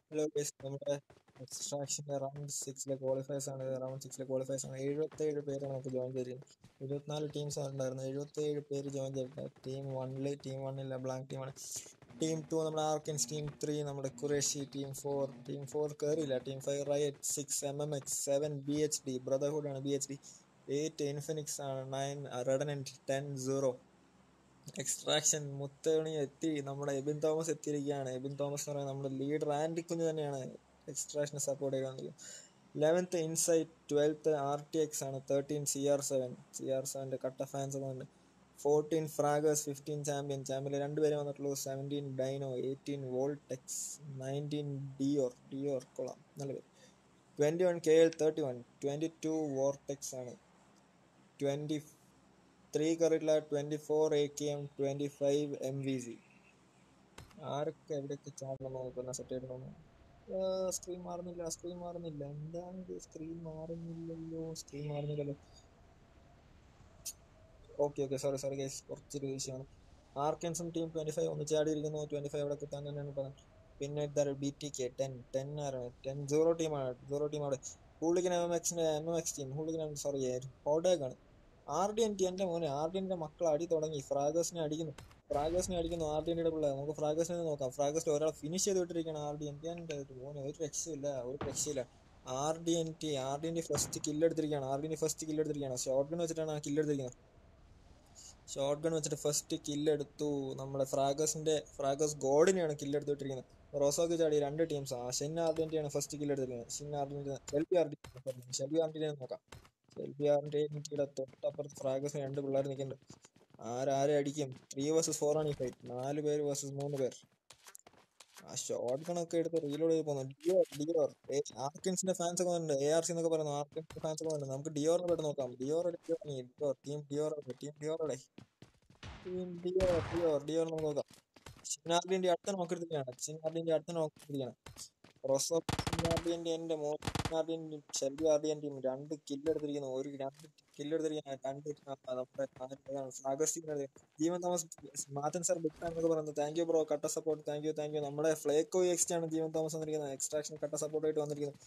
Hello guys നമ്മുടെ എക്സ്ട്രാക്ഷൻ്റെ round സിക്സിലെ ക്വാളിഫയേഴ്സ് ആണ് റൗണ്ട് സിക്സിലെ ക്വാളിഫയേഴ്സ് ആണ് എഴുപത്തേഴ് പേരാണ് നമുക്ക് ജോയിൻ ചെയ്തിരുന്നത് ഇരുപത്തിനാല് ടീംസ് ഉണ്ടായിരുന്നു എഴുപത്തേഴ് പേര് ജോയിൻ ചെയ്തിട്ടുണ്ട് ടീം വണ്ണിൽ ടീം വണ്ണില്ല ബ്ലാങ്ക് ടീമാണ് ടീം ടു നമ്മുടെ ആർക്കൻസ് ടീം ത്രീ നമ്മുടെ Qureshi team four team four കയറിയില്ല team five Riot six M M X seven B H D brotherhood ആണ് B H D eight Infinix ആണ് നയൻ റെഡനൻറ്റ് ടെൻ സീറോ എക്സ്ട്രാക്ഷൻ മുത്തണി എത്തി നമ്മുടെ എബിൻ തോമസ് എത്തിയിരിക്കുകയാണ് എബിൻ തോമസ് എന്ന് പറയുന്നത് നമ്മുടെ ലീഡർ ആൻഡി കുഞ്ഞ് തന്നെയാണ് എക്സ്ട്രാക്ഷനെ സപ്പോർട്ട് ചെയ്തുകൊണ്ടിരിക്കുന്നത് eleventh insight twelfth R T X ആണ് thirteen C R seven C R സെവൻ്റെ കട്ട ഫാൻസ് ഒക്കെ ഉണ്ട് fourteen fraggers fifteen champion champion രണ്ടുപേരെ വന്നിട്ടുള്ളൂ seventeen Dino eighteen Vortex nineteen Dior Dior കൊള്ളാം നല്ല പേര് twenty one K L thirty one twenty two Vortex ആണ് ട്വൻറ്റി ത്രീ കറിയിട്ടുള്ള twenty four A K M twenty five M V C ആരൊക്കെ എവിടെയൊക്കെ ചാടണം നോക്കുന്ന സെറ്റ് ചെയ്യണമെന്ന് സ്ക്രീൻ മാറുന്നില്ല സ്ക്രീൻ മാറുന്നില്ല എന്താണ് സ്ക്രീൻ മാറുന്നില്ലല്ലോ സ്ക്രീൻ മാറുന്നില്ലല്ലോ okay okay sorry sorry guys കുറച്ചൊരു വിഷയമാണ് ആർക്കൻസും ടീം ട്വൻറ്റി ഫൈവ് ഒന്ന് ചാടിയിരിക്കുന്നു ട്വൻറ്റി ഫൈവ് അവിടെ കിട്ടാൻ തന്നെയാണ് പറയുന്നത് പിന്നെ ഇതാണ് B T K ten ten ആരാണ് ടെൻ സീറോ ടീമാണ് സീറോ ടീം അവിടെ ഹൂളിഗൻ എം എം എക്സിൻ്റെ M M X team hooligan sorry ഹോഡേക്കാണ് ആർ ഡി എൻ ടി എൻ്റെ മോനെ ആർ ഡി എൻ്റെ മക്കൾ അടി തുടങ്ങി ഫ്രാഗേഴ്സിനെ അടിക്കുന്നു ഫ്രാഗേഴ്സിനെ അടിക്കുന്നു ആർ ഡി എൻ്റെ പിള്ളേർ നമുക്ക് ഫ്രാഗേഴ്സിനെ നോക്കാം ഫ്രാഗേഴ്സിൽ ഒരാൾ ഫിനിഷ് ചെയ്ത് വിട്ടിരിക്കുകയാണ് ആർ ഡി എൻ ടി എൻ്റെ മോനെ ഒരു രക്ഷയില്ല ഒരു രക്ഷയില്ല R D N T R D N T first കില്ലെടുത്തിരിക്കുകയാണ് ആർ ഡി എൻ ഫസ്റ്റ് കില്ലെടുത്തിരിക്കുകയാണ് ഷോർട്ട് ഗൺ വെച്ചിട്ടാണ് ആ കില്ലെടുത്തിരിക്കുന്നത് ഷോർട്ട് ഗൺ വെച്ചിട്ട് ഫസ്റ്റ് കില്ലെടുത്തു നമ്മുടെ ഫ്രാഗേഴ്സിന്റെ ഫ്രാഗേഴ്സ് ഗോഡിനെയാണ് കില്ലെടുത്തിട്ടിരിക്കുന്നത് റോസോക്ക് ചാടി രണ്ട് ടീംസ് ആ ഷെൻ ആർ ഡി എൻ ടി ആണ് ഫസ്റ്റ് കില്ലെടുത്തിരിക്കുന്നത് ഷിൻ R D N T Shelby R D Shelby R D നോക്കാം ഷെൽബിയാറിന്റെ എനിക്കിടെ തൊട്ടപ്പുറത്ത് ഫ്രാഗസിന് രണ്ട് പിള്ളേർ നിൽക്കുന്നുണ്ട് ആരാരെ അടിക്കും ത്രീ വേഴ്സസ് ഫോർ ആണ് ഈ ഫൈറ്റ് നാല് പേര് വേഴ്സസ് മൂന്ന് പേർ ആ ഷോർട്ട് ഗണൊക്കെ എടുത്ത് റീലോഡ് ചെയ്ത് പോകുന്നു ഡിയോർ ഡിയോർ ആർക്കിൻസിന്റെ ഫാൻസ് ഒക്കെ ഉണ്ട് എ ആർ സി എന്നൊക്കെ പറയുന്നു ആർക്കിൻസിന്റെ ഫാൻസ് ഒക്കെ ഉണ്ട് നമുക്ക് ഡിയോറിനെ പോയിട്ട് നോക്കാം Dior Dior team Dior team ഡിയോറോടെ ടീം ഡിയോർ ഡിയോർ ഡിയോർ നമുക്ക് നോക്കാം ഷിനാർഡിന്റെ അടുത്ത നോക്കിയെടുത്തിരിക്കുകയാണ് ഷിനാർഡിന്റെ അടുത്ത നോക്കിയെടുത്തിരിക്കുകയാണ് റോസോ ഷിനാർഡിന്റെ എന്റെ മോർഡിന്റെ ഷെൽബി ആർഡിയന്റെയും രണ്ട് കില്ലെടുത്തിരിക്കുന്നു ഒരു രണ്ട് കില്ലെടുത്തിരിക്കുന്ന രണ്ട് നമ്മുടെ സാഗസ്റ്റിന്റെ Jeevan Thomas Mathan sir big fan എന്നൊക്കെ പറയുന്നത് താങ്ക് യു ബ്രോ കട്ട support thank you thank you നമ്മുടെ ഫ്ലേക്കോ എക്സ്റ്റ് ആണ് ജീവൻ തോമസ് വന്നിരിക്കുന്നത് എക്സ്ട്രാക്ഷൻ കട്ട സപ്പോർട്ട് ആയിട്ട് വന്നിരിക്കുന്നത്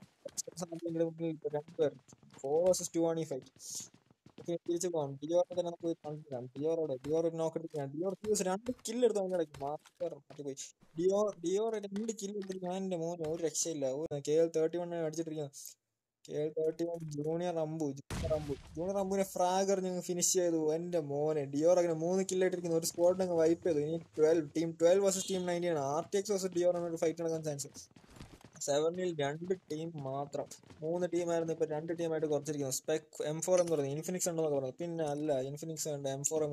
രണ്ടുപേർ ഫോർ വേഴ്സസ് ടു ആണ് ഈ ഫൈറ്റ് ഓക്കെ തിരിച്ചു പോകാം ഡിയോറെ തന്നെ നമുക്ക് കണ്ടിരിക്കാം ഡിയോറോടെ ഡിയോർ നോക്കിയിരിക്കുകയാണ് ഡിയോർ ഫ്യൂസ് രണ്ട് കില്ല് എടുത്തു അതിന്റെ ഇടയ്ക്ക് മാസ്റ്റർ പോയി ഡിയോർ ഡിയോർ രണ്ട് കില്ല് എടുത്തിരിക്കും ഞാൻ എന്റെ മോനെ ഒരു രക്ഷയില്ല കെ എൽ തേർട്ടി വൺ അടിച്ചിട്ടിരിക്കുന്നത് K L thirty one junior Rambo junior Rambo junior റംബുവിനെ ഫ്രാഗർ ഞങ്ങൾ ഫിനിഷ് ചെയ്തു എന്റെ മോനെ ഡിയോർ അങ്ങനെ മൂന്ന് കില്ലായിട്ടിരിക്കുന്നു ഒരു സ്കോഡ് അങ്ങ് വൈപ്പ് ചെയ്തു ഇനി twelve team twelve versus team nineteen ആണ് R T X versus Dior ഒരു ഫൈറ്റ് നടക്കാൻ ചാൻസ് സെവനിൽ രണ്ട് ടീം മാത്രം മൂന്ന് ടീമായിരുന്നു ഇപ്പൊ രണ്ട് ടീമായിട്ട് കുറച്ചിരിക്കുന്നു സ്പെക് എം ഫോർ എന്ന് പറയുന്നത് ഇൻഫിനിക്സ് ഉണ്ടെന്നൊക്കെ പറഞ്ഞു പിന്നെ അല്ല ഇൻഫിനിക്സ് ഉണ്ട് M four M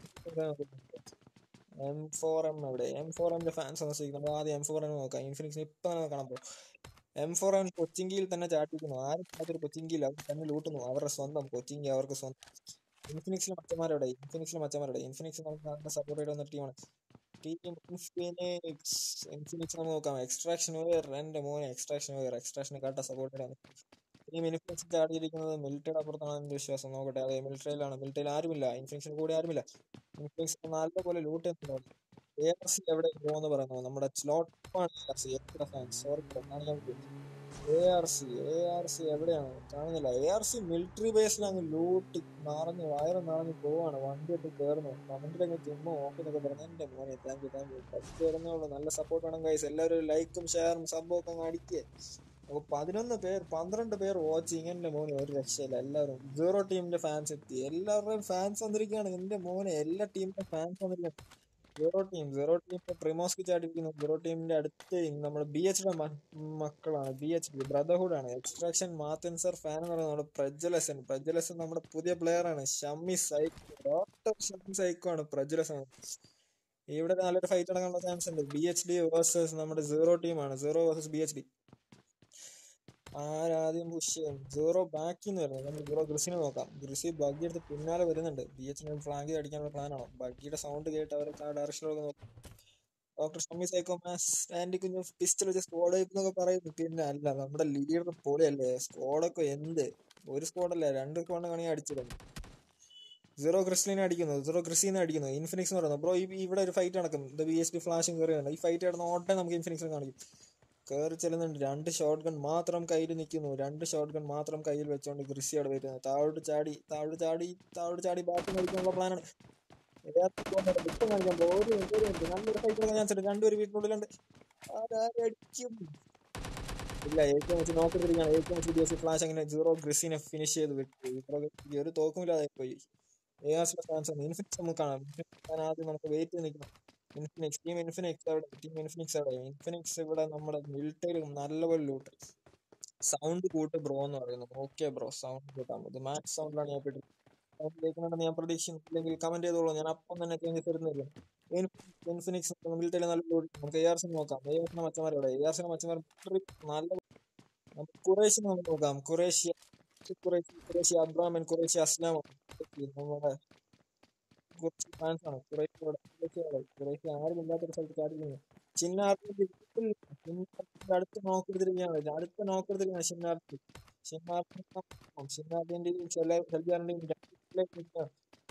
M four M എവിടെ എം ഫോർ എമ്മിന്റെ ഫാൻസ് ഒന്ന് നമ്മൾ ആദ്യം എം ഫോർ എം നോക്കാം ഇൻഫിനിക്സിന് ഇപ്പൊ തന്നെ കാണാൻ പോകും എം ഫോർ എം കൊച്ചിങ്കിയിൽ തന്നെ ചാട്ടിക്കുന്നു ആരും ചാത്തൊരു കൊച്ചിങ്കിയിൽ അവർ തന്നെ ലൂട്ടുന്നു അവരുടെ സ്വന്തം കൊച്ചിങ്കി അവർക്ക് സ്വന്തം ഇൻഫിനിക്സിലെ മച്ചന്മാരുടെ ഇൻഫിനിക്സിലെ മച്ചന്മാരുടെ ഇൻഫിനിക്സ് നമുക്ക് സപ്പോർട്ട് ചെയ്ത് വന്ന ടീമാണ് ടീം ഇൻഫിനിക്സ് ഇൻഫിനിക്സ് നമുക്ക് നോക്കാം എക്സ്ട്രാക്ഷൻ വെയർ എൻ്റെ മോനെ എക്സ്ട്രാക്ഷൻ വെയർ എക്സ്ട്രാക്ഷൻ കാട്ട സപ്പോർട്ട് ചെയ്താണ് ടീം ഇൻഫിനിക്സ് ചാടിയിരിക്കുന്നത് മിലിറ്ററിയുടെ അപ്പുറത്താണ് എൻ്റെ വിശ്വാസം നോക്കട്ടെ അതെ മിലിറ്ററിയിലാണ് മിലിറ്ററിയിൽ ആരുമില്ല ഇൻഫിനിക്സിന് കൂടെ ആരുമില്ല ഇൻഫിനിക്സ് നല്ലപോലെ ലൂട്ട് ചെയ്യുന്നുണ്ട് എ ആർ സി എവിടെ പോകുമെന്ന് പറയുന്നു നമ്മുടെ സ്ലോട്ട് എത്ര ഫാൻസ് സോറി കാണിക്കാൻ പറ്റും A R C A R C എവിടെയാണ് കാണുന്നില്ല എ ആർ സി മിലിറ്ററി ബേസിൽ അങ്ങ് ലൂട്ടി നിറഞ്ഞ് വയറ് നിറഞ്ഞ് പോവാണ് വണ്ടി ഇട്ട് കയറുന്നു കമന്റിലങ്ങ് ചുമ്മാ ഓക്കെന്നൊക്കെ പറഞ്ഞു എന്റെ മോനെ thank you thank you first കയറുന്നുള്ളൂ നല്ല സപ്പോർട്ട് വേണം ഗൈസ് എല്ലാവരും ലൈക്കും ഷെയറും സബും ഒക്കെ അങ്ങ് അടിക്കുക അപ്പൊ പതിനൊന്ന് പേർ പന്ത്രണ്ട് പേർ വാച്ചിങ് എന്റെ മോനെ ഒരു രക്ഷയില്ല എല്ലാവരും സീറോ ടീമിന്റെ ഫാൻസ് എത്തി എല്ലാവരുടെയും ഫാൻസ് വന്നിരിക്കുകയാണ് എന്റെ മോനെ എല്ലാ ടീമിന്റെ ഫാൻസ് വന്നിരിക്കുകയാണ് സീറോ ടീം സീറോ ടീമിന്റെ പ്രിമോസ്കി ചാടിയിരിക്കുന്നു സീറോ ടീമിന്റെ അടുത്ത് നമ്മുടെ ബി എച്ച് മക്കളാണ് ബി എച്ച് ഡി ബ്രദർഹുഡ് ആണ് എക്സ്ട്രാക്ഷൻ മാത്തൻ സർ ഫാൻ എന്ന് പറയുന്നത് നമ്മുടെ പ്രജ്വലസൻ പ്രജ്വലസൻ നമ്മുടെ പുതിയ പ്ലെയർ ആണ് Shammi psycho doctor Shammi psycho ആണ് പ്രജ്വലസൻ ഇവിടെ നല്ലൊരു ഫൈറ്റ് നടക്കാനുള്ള ചാൻസ് ഉണ്ട് ബി എച്ച് ഡി വേഴ്സസ് നമ്മുടെ സീറോ ടീമാണ് zero versus B H D ആരാദ്യം പുഷ് ചെയ്യും സീറോ ബാക്കിൽ നിന്ന് വരുന്നത് നമുക്ക് സീറോ ഗ്രിസിനെ നോക്കാം ഗ്രിസി ബഗ്ഗി എടുത്ത് പിന്നാലെ വരുന്നുണ്ട് ബി എച്ചിനെ ഫ്ലാങ്ക് അടിക്കാനുള്ള പ്ലാനാണോ ബഗ്ഗിയുടെ സൗണ്ട് കേട്ട് അവർ ആ ഡയറക്ഷനിലൊക്കെ നോക്കും ഡോക്ടർ ഷമ്മി സൈക്കോ മാസ് ആൻഡി കുഞ്ഞു പിസ്റ്റൽ വെച്ച് സ്ക്വാഡ് എന്നൊക്കെ പറയുന്നു പിന്നെ അല്ല നമ്മുടെ ലീഡർ പൊളിയല്ലേ സ്ക്വാഡൊക്കെ എന്ത് ഒരു സ്ക്വാഡല്ല രണ്ട് സ്ക്വാഡ് കണി അടിച്ചിരുന്നു സീറോ ക്രിസ്ലിനെ അടിക്കുന്നു സീറോ ക്രിസിനെ അടിക്കുന്നു ഇൻഫിനിക്സ് എന്ന് പറയുന്നത് ബ്രോ ഈ ഇവിടെ ഒരു ഫൈറ്റ് നടക്കും ബി എസ് ഡി ഫ്ലാഷും കയറിയുണ്ട് ഈ ഫൈറ്റ് നടന്ന ഓട്ടം നമുക്ക് ഇൻഫിനിക്സിനെ കാണിക്കും കയറി ചെല്ലുന്നുണ്ട് രണ്ട് ഷോട്ട് ഗൺ മാത്രം കയ്യിൽ നിൽക്കുന്നു രണ്ട് ഷോട്ട് ഗൺ മാത്രം കയ്യിൽ വെച്ചോണ്ട് ഗ്രിസി അവിടെ വരുന്നത് താഴോട്ട് ചാടി താഴോട്ട് ചാടി താഴോട്ട് ചാടി ബാറ്റ് മേടിക്കാനുള്ള പ്ലാനാണ് വിട്ടു കാണിക്കാൻ പോ. ഒരു മിനിറ്റ്, ഒരു മിനിറ്റ്. നല്ലൊരു ഫൈറ്റ് കൊടുക്കാൻ ചാൻസ് ഉണ്ട് രണ്ടുപേരും വീട്ടിനുള്ളിലുണ്ട് ആരടിക്കും ഇല്ല ഏറ്റവും വെച്ച് നോക്കിട്ടിരിക്കുകയാണ് ഏറ്റവും വെച്ച് ബി എസ് ഫ്ലാഷ് അങ്ങനെ സീറോ ഗ്രിസിനെ ഫിനിഷ് ചെയ്ത് വിട്ടു ഇത്ര ഈ ഒരു തോക്കുമില്ലാതെ പോയി ഏസിലെ ഫാൻസ് ആണ് ഇൻഫിനിക്സ് നമുക്ക് കാണാം ഇൻഫിനിക്സ് ഞാൻ ആദ്യം നമുക്ക് വെയിറ്റ് ചെയ്ത് നിൽക്കണം ഇൻഫിനിക്സ് ടീം ഇൻഫിനിക്സ് അവിടെ ടീം ഇൻഫിനിക്സ് അവിടെ ഇൻഫിനിക്സ് ഇവിടെ നമ്മുടെ മിലിറ്ററി നല്ലപോലെ ലൂട്ട് സൗണ്ട് കൂട്ട് ബ്രോ എന്ന് പറയുന്നു ഓക്കെ ബ്രോ സൗണ്ട് കൂട്ടാൻ ഇത് മാക്സ് സൗണ്ടിലാണ് ഞാൻ ഇട്ടിട്ട് സൗണ്ട് കേൾക്കുന്നുണ്ടെന്ന് ഞാൻ പ്രതീക്ഷിക്കുന്നില്ലെങ്കിൽ കമന്റ് ചെയ്തോളൂ ഞാൻ അപ്പം തന്നെ ചേഞ്ച് തരുന്നില്ല ഇൻഫിനിക്സ് മിലിറ്ററി നല്ല ലൂട്ട് നമുക്ക് എ ആർസിന് നോക്കാം എ ആർസിന്റെ മച്ചന്മാർ ഇവിടെ എ ആർസിന്റെ മച്ചന്മാർ നല്ല നമുക്ക് കുറേശ്ശെ നമുക്ക് നോക്കാം കുറേശ്യ കുറേശ്യ കുറേശ്യ അബ്രാമൻ കുറേശ്യ അസ്ലാം നമ്മുടെ കുറച്ച് ഫാൻസ് ആണ് കുറേശ്യ ഇവിടെ കുറേശ്യ അവിടെ കുറേശ്യ ആരും ഇല്ലാത്തൊരു സ്ഥലത്ത് ചാടിക്കുന്നു ചിന്നാർത്തിന്റെ ചിന്നാർത്തിന്റെ അടുത്ത് നോക്കെടുത്തിരിക്കുകയാണ് അടുത്ത നോക്കെടുത്തിരിക്കുകയാണ് ചിന്നാർത്തി ചിന്നാർത്തി ചിന്നാർത്തിന്റെ ചില ഹെൽപ്പിയാറുണ്ടെങ്കിൽ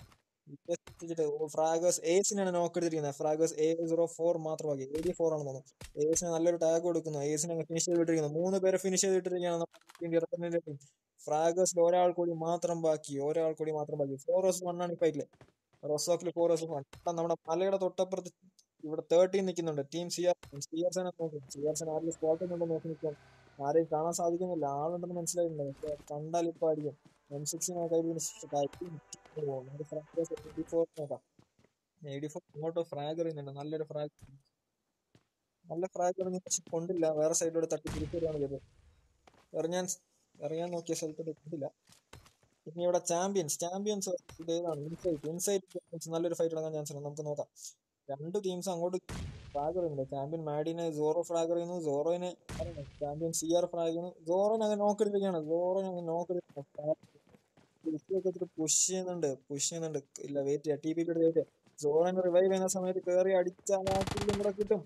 ഫ്രാഗസ് ഏസിനാണ് നോക്ക് എടുത്തിരിക്കുന്നത് ഫ്രാഗസ് എ സീറോ ഫോർ മാത്രമാക്കി എ ഡി ഫോർ ആണെന്ന് തോന്നുന്നു ഏസിന് നല്ലൊരു ടാഗ് കൊടുക്കുന്നു ഏസിനെ ഫിനിഷ് ചെയ്തിട്ടിരിക്കുന്നു മൂന്ന് പേരെ ഫിനിഷ് ചെയ്തിട്ടിരിക്കുകയാണ് ഫ്രാഗസിൽ ഒരാൾ കൂടി മാത്രം ബാക്കി ഒരാൾ കൂടി മാത്രം ബാക്കി ഫോർ എസ് വൺ ആണ് ഈ ഫൈറ്റില് റൊസോക്കിൽ ഫോർ എസ് വൺ നമ്മുടെ മലയുടെ തൊട്ടപ്പുറത്ത് ഇവിടെ തേർട്ടീൻ നിൽക്കുന്നുണ്ട് team C R C R സെനെ നോക്കും സി ആർ സെൻ ആരെങ്കിലും സ്പോട്ട് ഉണ്ടോ നോക്കി നിൽക്കാം ആരെയും കാണാൻ സാധിക്കുന്നില്ല ആളുണ്ടെന്ന് മനസ്സിലായിട്ടുണ്ട് പക്ഷെ കണ്ടാൽ ഇപ്പൊ അടിക്കും എം സിക്സിനെ കൈ ഇങ്ങോട്ട് ഫ്രാഗ് എറിയുന്നുണ്ട് നല്ലൊരു ഫ്രാഗ് നല്ല ഫ്രാഗ് എറിഞ്ഞ പക്ഷെ കൊണ്ടില്ല വേറെ സൈഡിലൂടെ തട്ടി തിരിച്ചറിയാണ് ചെയ്തത് എറിഞ്ഞാൻ എറിയാൻ നോക്കിയ സ്ഥലത്തോട്ട് കൊണ്ടില്ല പിന്നെ ഇവിടെ ചാമ്പ്യൻസ് ചാമ്പ്യൻസ് ഇത് ഏതാണ് ഇൻസൈറ്റ് ഇൻസൈറ്റ് നല്ലൊരു ഫൈറ്റ് ഇറങ്ങാൻ ചാൻസ് ഉണ്ട് നമുക്ക് നോക്കാം രണ്ട് ടീംസ് അങ്ങോട്ട് ഫ്രാഗ് എറിയുന്നുണ്ട് ചാമ്പ്യൻ മാഡിനെ സോറോ ഫ്രാഗ് എറിയുന്നു സോറോനെ ചാമ്പ്യൻ സി ആർ ഫ്രാഗ് ചെയ്യുന്നു സോറോനെ അങ്ങ് നോക്കെടുത്തിരിക്കുകയാണ് സോറോനെ അങ്ങ് നോക്കെടുത്തിരിക്കുകയാണ് പുഷ് ചെയ്യുന്നുണ്ട് പുഷ് ചെയ്യുന്നുണ്ട് ഇല്ല വെയിറ്റ് ചെയ്യാം ടി പി വെയിറ്റ് സോറൻ റിവൈവ് ചെയ്യുന്ന സമയത്ത് കയറി അടിച്ചാൽ ആ കില്ലും കൂടെ കിട്ടും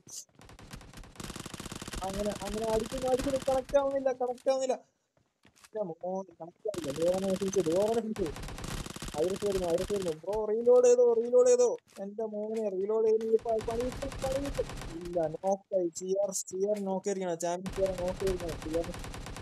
അങ്ങനെ അങ്ങനെ അടിക്കുന്നു അടിക്കുന്നു കണക്ട് ആവുന്നില്ല കണക്ട് ആവുന്നില്ല കണക്ട് ആവില്ല ഡോറനെ ഫിനിച്ച് ഡോറനെ ഫിനിച്ച് ഐറസ് വരുന്നു ഐറസ് വരുന്നു ബ്രോ റീലോഡ് ചെയ്തോ റീലോഡ് ചെയ്തോ എന്റെ മോനെ റീലോഡ് ചെയ്ത് പണി കിട്ടും പണി കിട്ടും ഇല്ല നോക്കായി സി ആർ സി ആർ നോക്കിയിരിക്കണം ചാമ്പ്യൻ സി ആർ നോക്കിയിരിക്കണം സി ആർ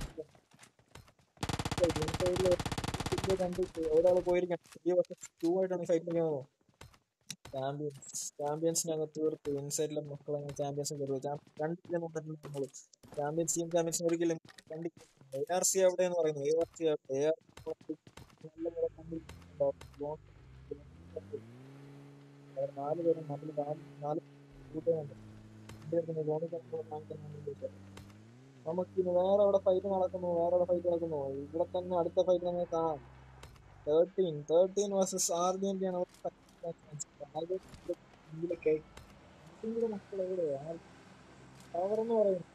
കണ്ട് ഒരാൾ പോയിരിക്കണം ഈ വർഷം ടൂ ആയിട്ടാണ് ഫൈറ്റ് ചെയ്യാമോ ചാമ്പ്യൻസ് ചാമ്പ്യൻസിനകത്ത് തീർത്ത് ഇൻസൈഡിലെ മക്കളെ ചാമ്പ്യൻസ് കയറുക രണ്ടിലും വന്നിട്ടുണ്ട് നമ്മള് ചാമ്പ്യൻസ് ടീം ചാമ്പ്യൻസ് ഒരിക്കലും കണ്ടി എ ആർ സി എവിടെ എന്ന് പറയുന്നു A R C A R നാല് പേരും നമ്മൾ നാല് നാല് കൂട്ടുന്നുണ്ട് നമുക്കിനി വേറെ എവിടെ ഫൈറ്റ് നടക്കുന്നു വേറെ എവിടെ ഫൈറ്റ് നടക്കുന്നു ഇവിടെ തന്നെ അടുത്ത ഫൈറ്റ് നമുക്ക് കാണാം തേർട്ടീൻ തേർട്ടീൻ വേഴ്സസ് ആർജന്റീന മക്കൾ എവിടെ പവർ എന്ന് പറയുന്നു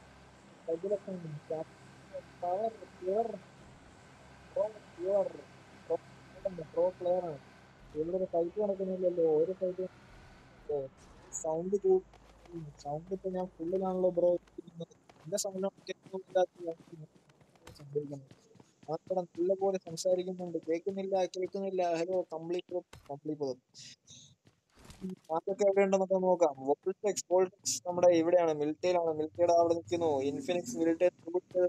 power pure pure pro player ആണ് ഇവിടെ ഒരു ഫൈറ്റ് നടക്കുന്നില്ലല്ലോ ഒരു ഫൈറ്റ് സൗണ്ട് സൗണ്ട് ഇപ്പൊ ഞാൻ ഫുള്ളിലാണല്ലോ ബ്രോ എന്റെ സൗണ്ട് സംഭവിക്കുന്നത് അവിടെ നല്ലപോലെ സംസാരിക്കുന്നുണ്ട് കേൾക്കുന്നില്ല കേൾക്കുന്നില്ല ഹലോ കംപ്ലീറ്റ് കംപ്ലീറ്റ് അതൊക്കെ എവിടെ ഉണ്ടെന്നൊക്കെ നോക്കാം വോൾടെക്സ് വോൾടെക്സ് നമ്മുടെ ഇവിടെയാണ് മിലിറ്ററിയിലാണ് മിലിറ്ററിയുടെ അവിടെ നിൽക്കുന്നു ഇൻഫിനിക്സ് മിലിറ്ററി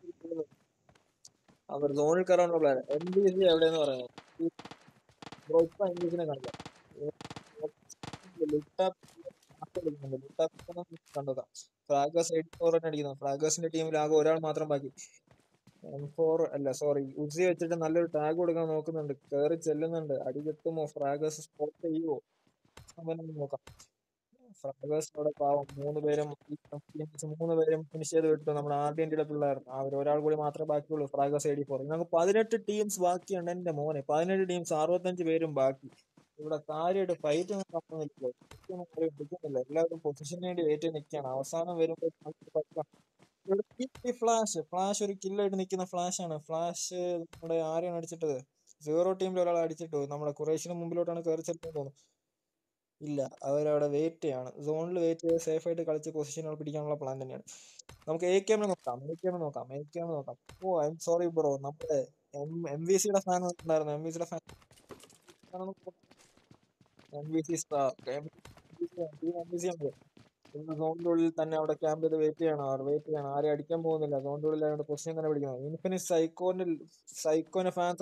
അവർ സോണിൽ കയറാനുള്ള പ്ലാൻ എം ബി സി എവിടെയെന്ന് പറയുന്നത് ബ്രോ ഇപ്പൊ എം ബി സിനെ കാണിക്കാം കണ്ടോക്കാം ഫ്രാഗസ് എയ്റ്റ് ഫോർ തന്നെ അടിക്കുന്നു ഫ്രാഗസിന്റെ ടീമിൽ ആകെ ഒരാൾ മാത്രം ബാക്കി എം ഫോർ അല്ല സോറി ഉസി വെച്ചിട്ട് നല്ലൊരു ടാഗ് കൊടുക്കാൻ നോക്കുന്നുണ്ട് കയറി ചെല്ലുന്നുണ്ട് അടി കിട്ടുമോ ഫ്രാഗസ് സ്പോട്ട് ചെയ്യുമോ അങ്ങനെ നോക്കാം ഫ്രാഗസ് അവിടെ പാവം മൂന്ന് പേരും മൂന്ന് പേരും ഫിനിഷ് ചെയ്ത് വിട്ടു നമ്മുടെ ആർഡിയന്റെ പിള്ളേർ അവർ ഒരാൾ കൂടി മാത്രമേ ബാക്കിയുള്ളൂ ഫ്രാഗസ് എയ്റ്റി ഫോർ നമുക്ക് പതിനെട്ട് ടീംസ് ബാക്കിയുണ്ട് എന്റെ മോനെ പതിനെട്ട് ടീംസ് അറുപത്തഞ്ച് പേരും ബാക്കി ഇവിടെ കാര്യമായിട്ട് ഫൈറ്റ് ഒന്നും നടക്കുന്നില്ല എല്ലാവരും പൊസിഷന് വേണ്ടി വെയിറ്റ് നിൽക്കുകയാണ് അവസാനം വരുമ്പോൾ ഫ്ലാഷ് ഫ്ലാഷ് ഒരു കില്ലായിട്ട് നിൽക്കുന്ന ഫ്ലാഷ് ആണ് ഫ്ലാഷ് നമ്മുടെ ആരെയാണ് അടിച്ചിട്ടത് സീറോ ടീമിൽ ഒരാൾ അടിച്ചിട്ടു നമ്മുടെ കുറേശ്ശിന് മുമ്പിലോട്ടാണ് കയറി ചെല്ലുന്നത് തോന്നുന്നു ഇല്ല അവരവിടെ വെയിറ്റ് ചെയ്യാണ് സോണിൽ വെയിറ്റ് ചെയ്ത് സേഫ് ആയിട്ട് കളിച്ച് പൊസിഷനുകൾ പിടിക്കാനുള്ള പ്ലാൻ തന്നെയാണ് നമുക്ക് എ ക്യാമിനെ നോക്കാം എ ക്യാമിനെ നോക്കാം എ ക്യാമിനെ നോക്കാം O I M sorry bro നമ്മുടെ എം എം വി സിയുടെ ഫാൻ ഉണ്ടായിരുന്നു എം വി സിയുടെ fan M V C star M V C ഉണ്ട് ഇന്ന് സോണിന്റെ ഉള്ളിൽ തന്നെ അവിടെ ക്യാമ്പ് ചെയ്ത് വെയിറ്റ് ചെയ്യണം അവർ വെയിറ്റ് ചെയ്യണം ആരെയും അടിക്കാൻ പോകുന്നില്ല സോണിന്റെ ഉള്ളിൽ അവിടെ പൊസിഷൻ തന്നെ പിടിക്കണം ഇൻഫിനിറ്റ് സൈക്കോന്റെ സൈക്കോന്റെ ഫാൻസ്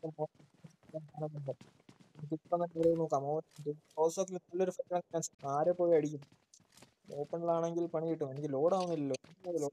ഇപ്പൊ തന്നെ ഇവിടെ നോക്കാം ഓസോക്കിൽ നല്ലൊരു ഫൈറ്റ് ആരെ പോയി അടിക്കും ഓപ്പണിലാണെങ്കിൽ പണി കിട്ടും എനിക്ക് ലോഡ് ആവുന്നില്ലല്ലോ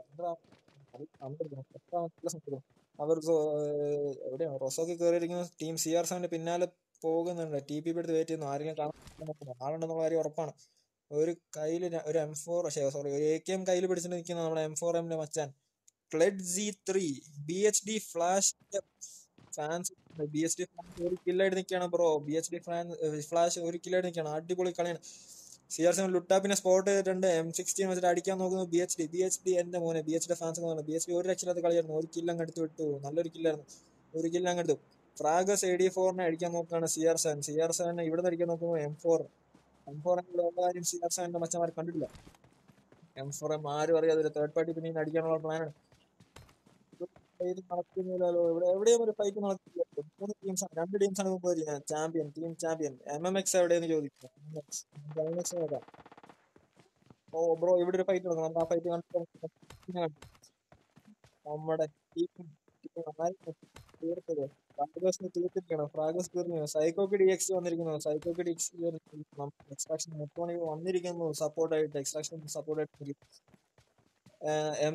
അവർ എവിടെയാണ് റൊസോക്ക് കയറിയിരിക്കുന്ന ടീം സി ആർ സെവന്റെ പിന്നാലെ പോകുന്നുണ്ട് ടി പി എടുത്ത് വെയിറ്റ് ചെയ്യുന്നു ആരെങ്കിലും കാണാൻ ആളുണ്ടെന്നുള്ള കാര്യം ഉറപ്പാണ് ഒരു കയ്യിൽ ഒരു എം ഫോർ സോറി ഒരു എ കെ എം കയ്യിൽ പിടിച്ചിട്ട് നിൽക്കുന്ന നമ്മുടെ എം ഫോർ എമ്മിന്റെ മച്ചാൻ ക്ലെഡ് G three B H D flash fans B H D fans ഒരു കില്ലായിട്ട് നിൽക്കുകയാണ് bro B H D flash ഒരു കില്ലായിട്ട് നിൽക്കുകയാണ് അടിപൊളി കളിയാണ് സി ആർ സെവൻ ലുട്ടാപ്പിനെ സ്പോട്ട് ചെയ്തിട്ടുണ്ട് എം സിക്സ്റ്റീൻ വെച്ചിട്ട് അടിക്കാൻ നോക്കുന്നു B H D B H D എന്റെ മോനെ B H D fans B H D ഒരു രക്ഷയില്ലാത്ത കളിയായിരുന്നു ഒരു കില്ല് അങ്ങ് എടുത്ത് വിട്ടു നല്ലൊരു കില്ലായിരുന്നു ഒരു കില്ല് അങ്ങ് എടുത്തു ഫ്രാഗസ് എ ഡി ഫോറിനെ അടിക്കാൻ നോക്കുകയാണ് C R seven C R സെവനെ ഇവിടെ നിന്ന് അടിക്കാൻ നോക്കുമ്പോൾ M four M four M കാര്യം സി ആർ സെവന്റെ മച്ചന്മാർ കണ്ടിട്ടില്ല എം ഫോർ എം ആരും അറിയാതെ ഒരു തേർഡ് പാർട്ടി പിന്നെ അടിക്കാനുള്ള പ്ലാനാണ് ഫൈറ്റ് നടക്കുന്നില്ലല്ലോ ഇവിടെ എവിടെയും ഒരു ഫൈറ്റ് നടക്കില്ല മൂന്ന് ടീംസ് ആണ് രണ്ട് ടീംസ് ആണ് മുമ്പ് champion team champion M M X എവിടെയെന്ന് ചോദിക്കും നോക്കാം ഓ ബ്രോ ഇവിടെ ഒരു ഫൈറ്റ് നടക്കണം നമുക്ക് ആ ഫൈറ്റ് നമ്മുടെ ടീം തീർത്തത് ഫ്രാഗോസിന് തീർത്തിരിക്കണം ഫ്രാഗോസ് തീർന്നു സൈക്കോക്ക് ഡി എക്സ് വന്നിരിക്കുന്നു സൈക്കോക്ക് ഡി എക്സ് എക്സ്ട്രാക്ഷൻ നെറ്റ് വന്നിരിക്കുന്നു സപ്പോർട്ടായിട്ട് എക്സ്ട്രാക്ഷൻ സപ്പോർട്ടായിട്ട് എം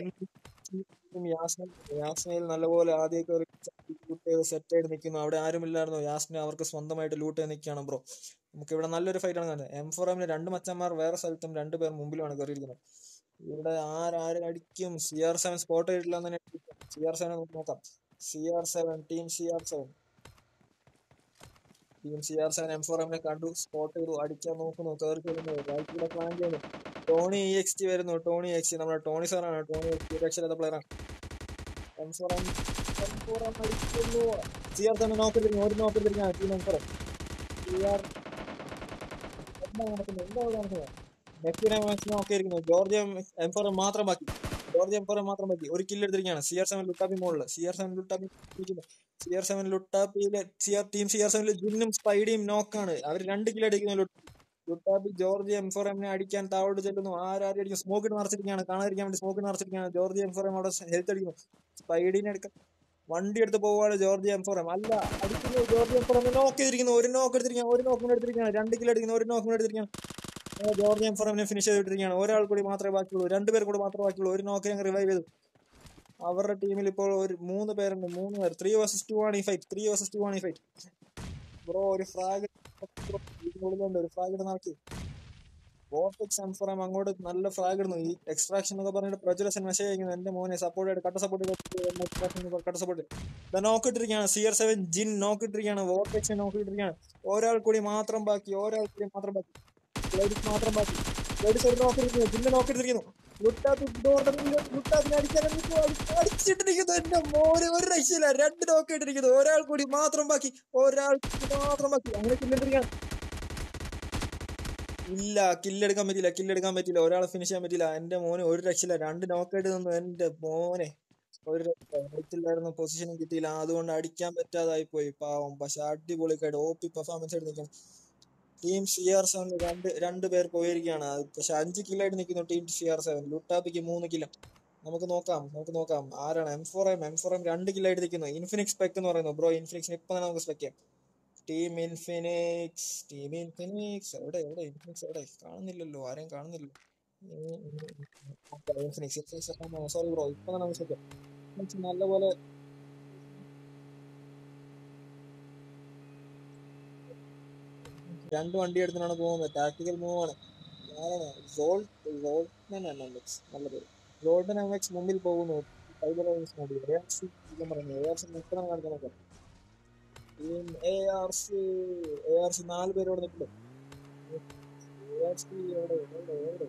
യാസ്നയിൽ നല്ലപോലെ ആദ്യമൊക്കെ ഒരു ലൂട്ട് ചെയ്ത് സെറ്റ് ആയിട്ട് നിൽക്കുന്നു അവിടെ ആരുമില്ലായിരുന്നു യാസ്ന അവർക്ക് സ്വന്തമായിട്ട് ലൂട്ട് ചെയ്ത് നിൽക്കുകയാണ് ബ്രോ നമുക്ക് ഇവിടെ നല്ലൊരു ഫൈറ്റ് ആണ് കാണുന്നത് എം ഫോർ എമ്മിന് രണ്ട് മച്ചന്മാർ വേറെ സ്ഥലത്തും രണ്ട് പേർ മുമ്പിലുമാണ് കയറിയിരിക്കുന്നത് ഇവിടെ ആരാര് അടിക്കും സി ആർ സെവൻ സ്പോട്ട് ചെയ്തിട്ടില്ല എന്ന് തന്നെ സി ആർ സെവൻ നമുക്ക് നോക്കാം C R seven team C R seven team C R seven M four എമ്മിനെ കണ്ടു സ്പോട്ട് ചെയ്തു അടിക്കാൻ നോക്കുന്നു കയറി ചെല്ലുന്നു റൈറ്റിലൂടെ പ്ലാൻ ചെയ്യുന്നു ടോണി ഇ എക്സ് ടി വരുന്നു ടോണി എക്സ് ടി നമ്മുടെ ടോണി സാറാണ് ടോണി എക്സ് ടി രക്ഷയില്ലാത്ത പ്ലെയറാണ് M four M M four M അടിക്കുന്നു സി ആർ സെവൻ നോക്കിയിരിക്കുന്നു ഒരു നോക്കിയിരിക്കുകയാണ് team M four C R എന്താ നടക്കുന്നത് എന്താ നടക്കുന്നത് നെക്സ്റ്റിനെ മാക്സിമം ഒക്കെ ഇരിക്കുന്നു ജോർജ് എം ഫോർ എം മാത്രം ബാക്കി ജോർജ് എം ഫോർ എം മാത്രം ബാക്കി ഒരു കില്ല് എടുത്തിരിക്കുകയാണ് സി ആർ സെവൻ ലുട്ടാപ്പി മുകളിൽ സി ആർ സെവൻ ലുട്ടാപ്പി സി ആർ സെവൻ ലുട്ടാപ്പിയിലെ C R team C R സെവനിൽ ജിന്നും സ്പൈഡിയും നോക്കാണ് അവർ രണ്ട് കില്ല് അടിക്കുന്നു ലുട്ടാപ്പി ജോർജ് എം ഫോർ എമ്മിനെ അടിക്കാൻ താഴോട്ട് ചെല്ലുന്നു ആരാരും അടിക്കും സ്മോക്കിട്ട് നിറച്ചിരിക്കുകയാണ് കാണാതിരിക്കാൻ വേണ്ടി സ്മോക്കിട്ട് നിറച്ചിരിക്കുകയാണ് ജോർജ് എം ഫോർ എം അവിടെ ഹെൽത്ത് അടിക്കുന്നു സ്പൈഡിനെ എടുക്കാൻ വണ്ടി എടുത്ത് പോവാണ് ജോർജ് എം ഫോർ എം അല്ല അടിക്കുന്നു ജോർജ് എം ഫോർ എം നോക്ക് ചെയ്തിരിക്കുന്നു ഒരു നോക്ക് എടുത്തിരിക്കുകയാണ് ഒരു നോക്കിന് എടുത്തിരിക്കുകയാണ് രണ്ട് കിലോ അടിക്കുന്നു ഒരു നോക്കിന് എടുത്തിരിക്കുകയാണ് ജോർജ് എം ഫോർ എമ്മിനെ ഫിനിഷ് ചെയ്തിട്ടിരിക്കുകയാണ് ഒരാൾ കൂടി മാത്രമേ ബാക്കിയുള്ളൂ രണ്ടുപേർ കൂടി മാത്രമേ ബാക്കിയുള്ളൂ ഒരു നോക്കിനെ റിവൈവ് ചെയ്തു അവരുടെ ടീമിൽ ഇപ്പോൾ ഒരു മൂന്ന് പേരുണ്ട് മൂന്ന് പേർ ത്രീ വേഴ്സസ് ടു ആണ് ഈ ഫൈറ്റ് ത്രീ വേഴ്സസ് ടു ആണ് ഈ ഫൈറ്റ് ബ്രോ ഒരു ഫ്രാഗ് ഉള്ളിലുണ്ട് ഒരു ഫ്രാഗ് ഇട്ട് നടക്കി വോർട്ടെക്സ് എം ഫോർ എം അങ്ങോട്ട് നല്ല ഫ്രാഗ് ഇടുന്നു ഈ എക്സ്ട്രാക്ഷൻ എന്നൊക്കെ പറഞ്ഞിട്ട് പ്രജുലസൻ മെസ്സേജ് അയക്കുന്നു എന്റെ മോനെ സപ്പോർട്ട് ആയിട്ട് കട്ട സപ്പോർട്ട് കട്ട സപ്പോർട്ട് നോക്കിട്ടിരിക്കുകയാണ് സി ആർ സെവൻ ജിൻ നോക്കിട്ടിരിക്കുകയാണ് വോർട്ടെക്സ് നോക്കിട്ടിരിക്കുകയാണ് ഒരാൾ കൂടി മാത്രം ബാക്കി ഒരാൾ കൂടി മാത്രം ബാക്കി ലേഡീസ് മാത്രം ബാക്കി ലേഡീസ് ഒരു നോക്കിയിരിക്കുന്നു ജിന്നെ നോക്കിട്ടിരിക്കുന്നു അടിച്ചിട്ടിരിക്കുന്നു എന്റെ മോനെ ഒരു രക്ഷയില്ല രണ്ട് നോക്കിയിട്ടിരിക്കുന്നു ഒരാൾ കൂടി മാത്രം ബാക്കി ഒരാൾ മാത്രം ബാക്കി അങ്ങനെ കില്ലെടുത്തിരിക്കുകയാണ് ഇല്ല കില്ലെടുക്കാൻ പറ്റില്ല കില്ലെടുക്കാൻ പറ്റില്ല ഒരാളെ ഫിനിഷ് ചെയ്യാൻ പറ്റില്ല എന്റെ മോനെ ഒരു രക്ഷയില്ല രണ്ട് നോക്കായിട്ട് നിന്നു എന്റെ മോനെ ഒരു രക്ഷയില്ലായിരുന്നു പൊസിഷനും കിട്ടിയില്ല അതുകൊണ്ട് അടിക്കാൻ പറ്റാതായി പോയി പാവം പക്ഷെ അടിപൊളിക്കായിട്ട് ഓ പി പെർഫോമൻസ് ആയിട്ട് നിൽക്കണം ടീം സി ആർ സെവനിൽ രണ്ട് രണ്ട് പേർ പോയിരിക്കുകയാണ് പക്ഷെ അഞ്ച് കില്ലായിട്ട് നിൽക്കുന്നു ടീം സി ആർ സെവൻ ലുട്ടാപ്പിക്ക് മൂന്ന് കിലോ നമുക്ക് നോക്കാം നമുക്ക് നോക്കാം ആരാണ് M four M M four M രണ്ട് കില്ലായിട്ട് നിൽക്കുന്നു ഇൻഫിനിക്സ് സ്പെക്ക് എന്ന് പറയുന്നു ബ്രോ ഇൻഫിനിക്സിന് ഇപ്പൊ തന്നെ നമുക്ക് സ്പെക്ക് ചെയ്യാം ടീം ഇൻഫിനിക്സ് ടീം ഇൻഫിനിക്സ് എവിടെ എവിടെ ഇൻഫിനിക്സ് എവിടെ കാണുന്നില്ലല്ലോ ആരെയും കാണുന്നില്ലല്ലോ ഇൻഫിനിക്സ് ഇൻഫിനിക്സ് സോറി ബ്രോ ഇപ്പൊ തന്നെ നമുക്ക് സ്പെക്ക് ചെയ്യാം നല്ലപോലെ രണ്ട് വണ്ടി എടുത്തിട്ടാണ് പോകുന്നത് ടാക്ടിക്കൽ മൂവ് ആണ് ആരാണ് സോൾട്ട് സോൾട്ടൻ എം എം എക്സ് നല്ല പേര് സോൾട്ടൻ എം എക്സ് മുമ്പിൽ പോകുന്നു ഫൈബർ നോക്കി എ ആർ സി പറഞ്ഞു എ ആർ സി നിൽക്കണം കാണിക്കാനൊക്കെ team A R C A R C നാല് പേരോട് നിൽക്കുന്നു എ ആർ സി എവിടെ എവിടെ എവിടെ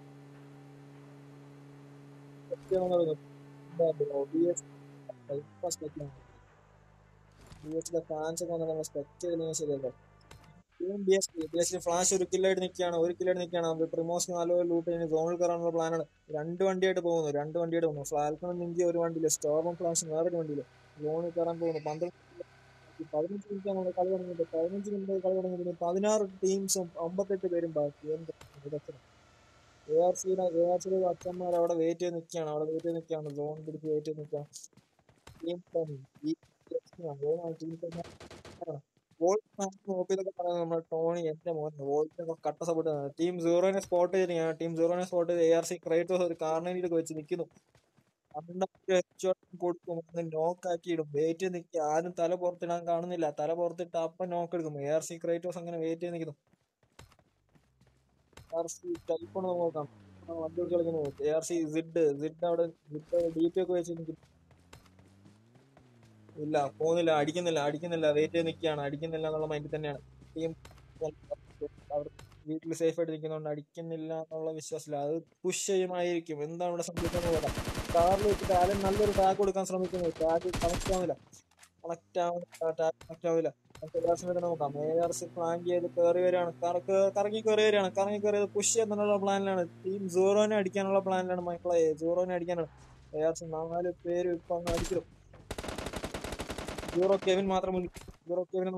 ഫാൻസ് ഒക്കെ വന്നിട്ട് സ്പെക്ട് ചെയ്തതിന് ശരിയല്ലേ ഫ്ലാഷ് ഒരു കില്ലായിട്ട് നിൽക്കുകയാണ് ഒരു കില്ലായിട്ട് നിൽക്കുകയാണ് പ്രിമോസിന് നല്ലപോലെ ലൂട്ട് കഴിഞ്ഞ് സോണിൽ കയറാനുള്ള പ്ലാനാണ് രണ്ട് വണ്ടിയായിട്ട് പോകുന്നു രണ്ട് വണ്ടിയായിട്ട് പോകുന്നു ഫ്ലാൽക്കണും നിഞ്ചി ഒരു വണ്ടിയില് സ്റ്റോറും ഫ്ലാഷും വേറൊരു വണ്ടിയില് സോണിൽ കയറാൻ പോകുന്നു പന്ത്രണ്ട് പതിനഞ്ച് മിനിറ്റാണ് കളി തുടങ്ങിയത് പതിനഞ്ച് മിനിറ്റ് കളി തുടങ്ങിയത് പതിനാറ് ടീംസും അമ്പത്തെട്ട് പേരും ബാക്കി എന്ത് എ ആർ സിയുടെ എ ആർ സിയുടെ അച്ഛന്മാർ അവിടെ വെയിറ്റ് ചെയ്ത് നിൽക്കുകയാണ് അവിടെ വെയിറ്റ് ചെയ്ത് നിൽക്കുകയാണ് സോൺ പിടിച്ച് വെയിറ്റ് ചെയ്ത് നിൽക്കുകയാണ് ടീം ടെൻ ഈ ടീം ടെൻ നോക്കിയതൊക്കെ പറയുന്നത് നമ്മുടെ ടോണി എന്റെ മോൻ വോയിസിനൊക്കെ കട്ട സപ്പോർട്ട് ടീം സീറോനെ സ്പോട്ട് ചെയ്തിരിക്കുകയാണ് ടീം സീറോനെ സ്പോട്ട് ചെയ്ത് എ ആർ സി ക്രേറ്റോസ് ഒരു കാർണയിലൊക്കെ വെച്ച് നിൽക്കുന്നു കൊടുക്കും നോക്കാക്കി ഇടും വെയിറ്റ് ചെയ്ത് നിൽക്കുക ആരും തല പുറത്തിടാൻ കാണുന്നില്ല തല പുറത്തിട്ട് അപ്പം നോക്ക് എടുക്കും എ ആർ സി ക്രേറ്റോസ് അങ്ങനെ വെയിറ്റ് ചെയ്ത് നിൽക്കുന്നു ആർ സി ടൈപ്പോണ് നോക്കാം വണ്ടി ഓടിച്ച് കളിക്കുന്നു A R C Sid Sid അവിടെ സിഡ് ഡി പി ഒക്കെ വെച്ച് നിൽക്കുന്നു ഇല്ല പോകുന്നില്ല അടിക്കുന്നില്ല അടിക്കുന്നില്ല വെയിറ്റ് ചെയ്ത് നിൽക്കുകയാണ് അടിക്കുന്നില്ല എന്നുള്ള മൈൻഡിൽ തന്നെയാണ് ടീം അവർ വീട്ടിൽ സേഫ് ആയിട്ട് നിൽക്കുന്നതുകൊണ്ട് അടിക്കുന്നില്ല എന്നുള്ള വിശ്വാസമില്ല അത് പുഷ് ചെയ്യുമായിരിക്കും എന്താണ് ഇവിടെ സംഭവിക്കുന്നത് നോക്കാം കാറിൽ വെച്ചിട്ട് ആരും നല്ലൊരു ടാഗ് കൊടുക്കാൻ ശ്രമിക്കുന്നു ടാഗ് കണക്ട് ആവുന്നില്ല കണക്ട് ആവുന്നില്ല ടാഗ് കണക്ട് ആവില്ല നമുക്ക് നോക്കാം എ ആർ സി പ്ലാൻ ചെയ്ത് കയറി വരികയാണ് കറക്ക് കറങ്ങി കയറി വരികയാണ് കറങ്ങി കയറിയത് പുഷ് ചെയ്യുന്നുള്ള പ്ലാനിലാണ് ടീം സീറോനെ അടിക്കാനുള്ള പ്ലാനിലാണ് മക്കളെ സീറോനെ അടിക്കാനാണ് എ ആർ സി നാല് പേര് ഇപ്പൊ അങ്ങ് അടിക്കും സീറോ കെവിൻ മാത്രം മുന്നിൽ സീറോ കെവിനെ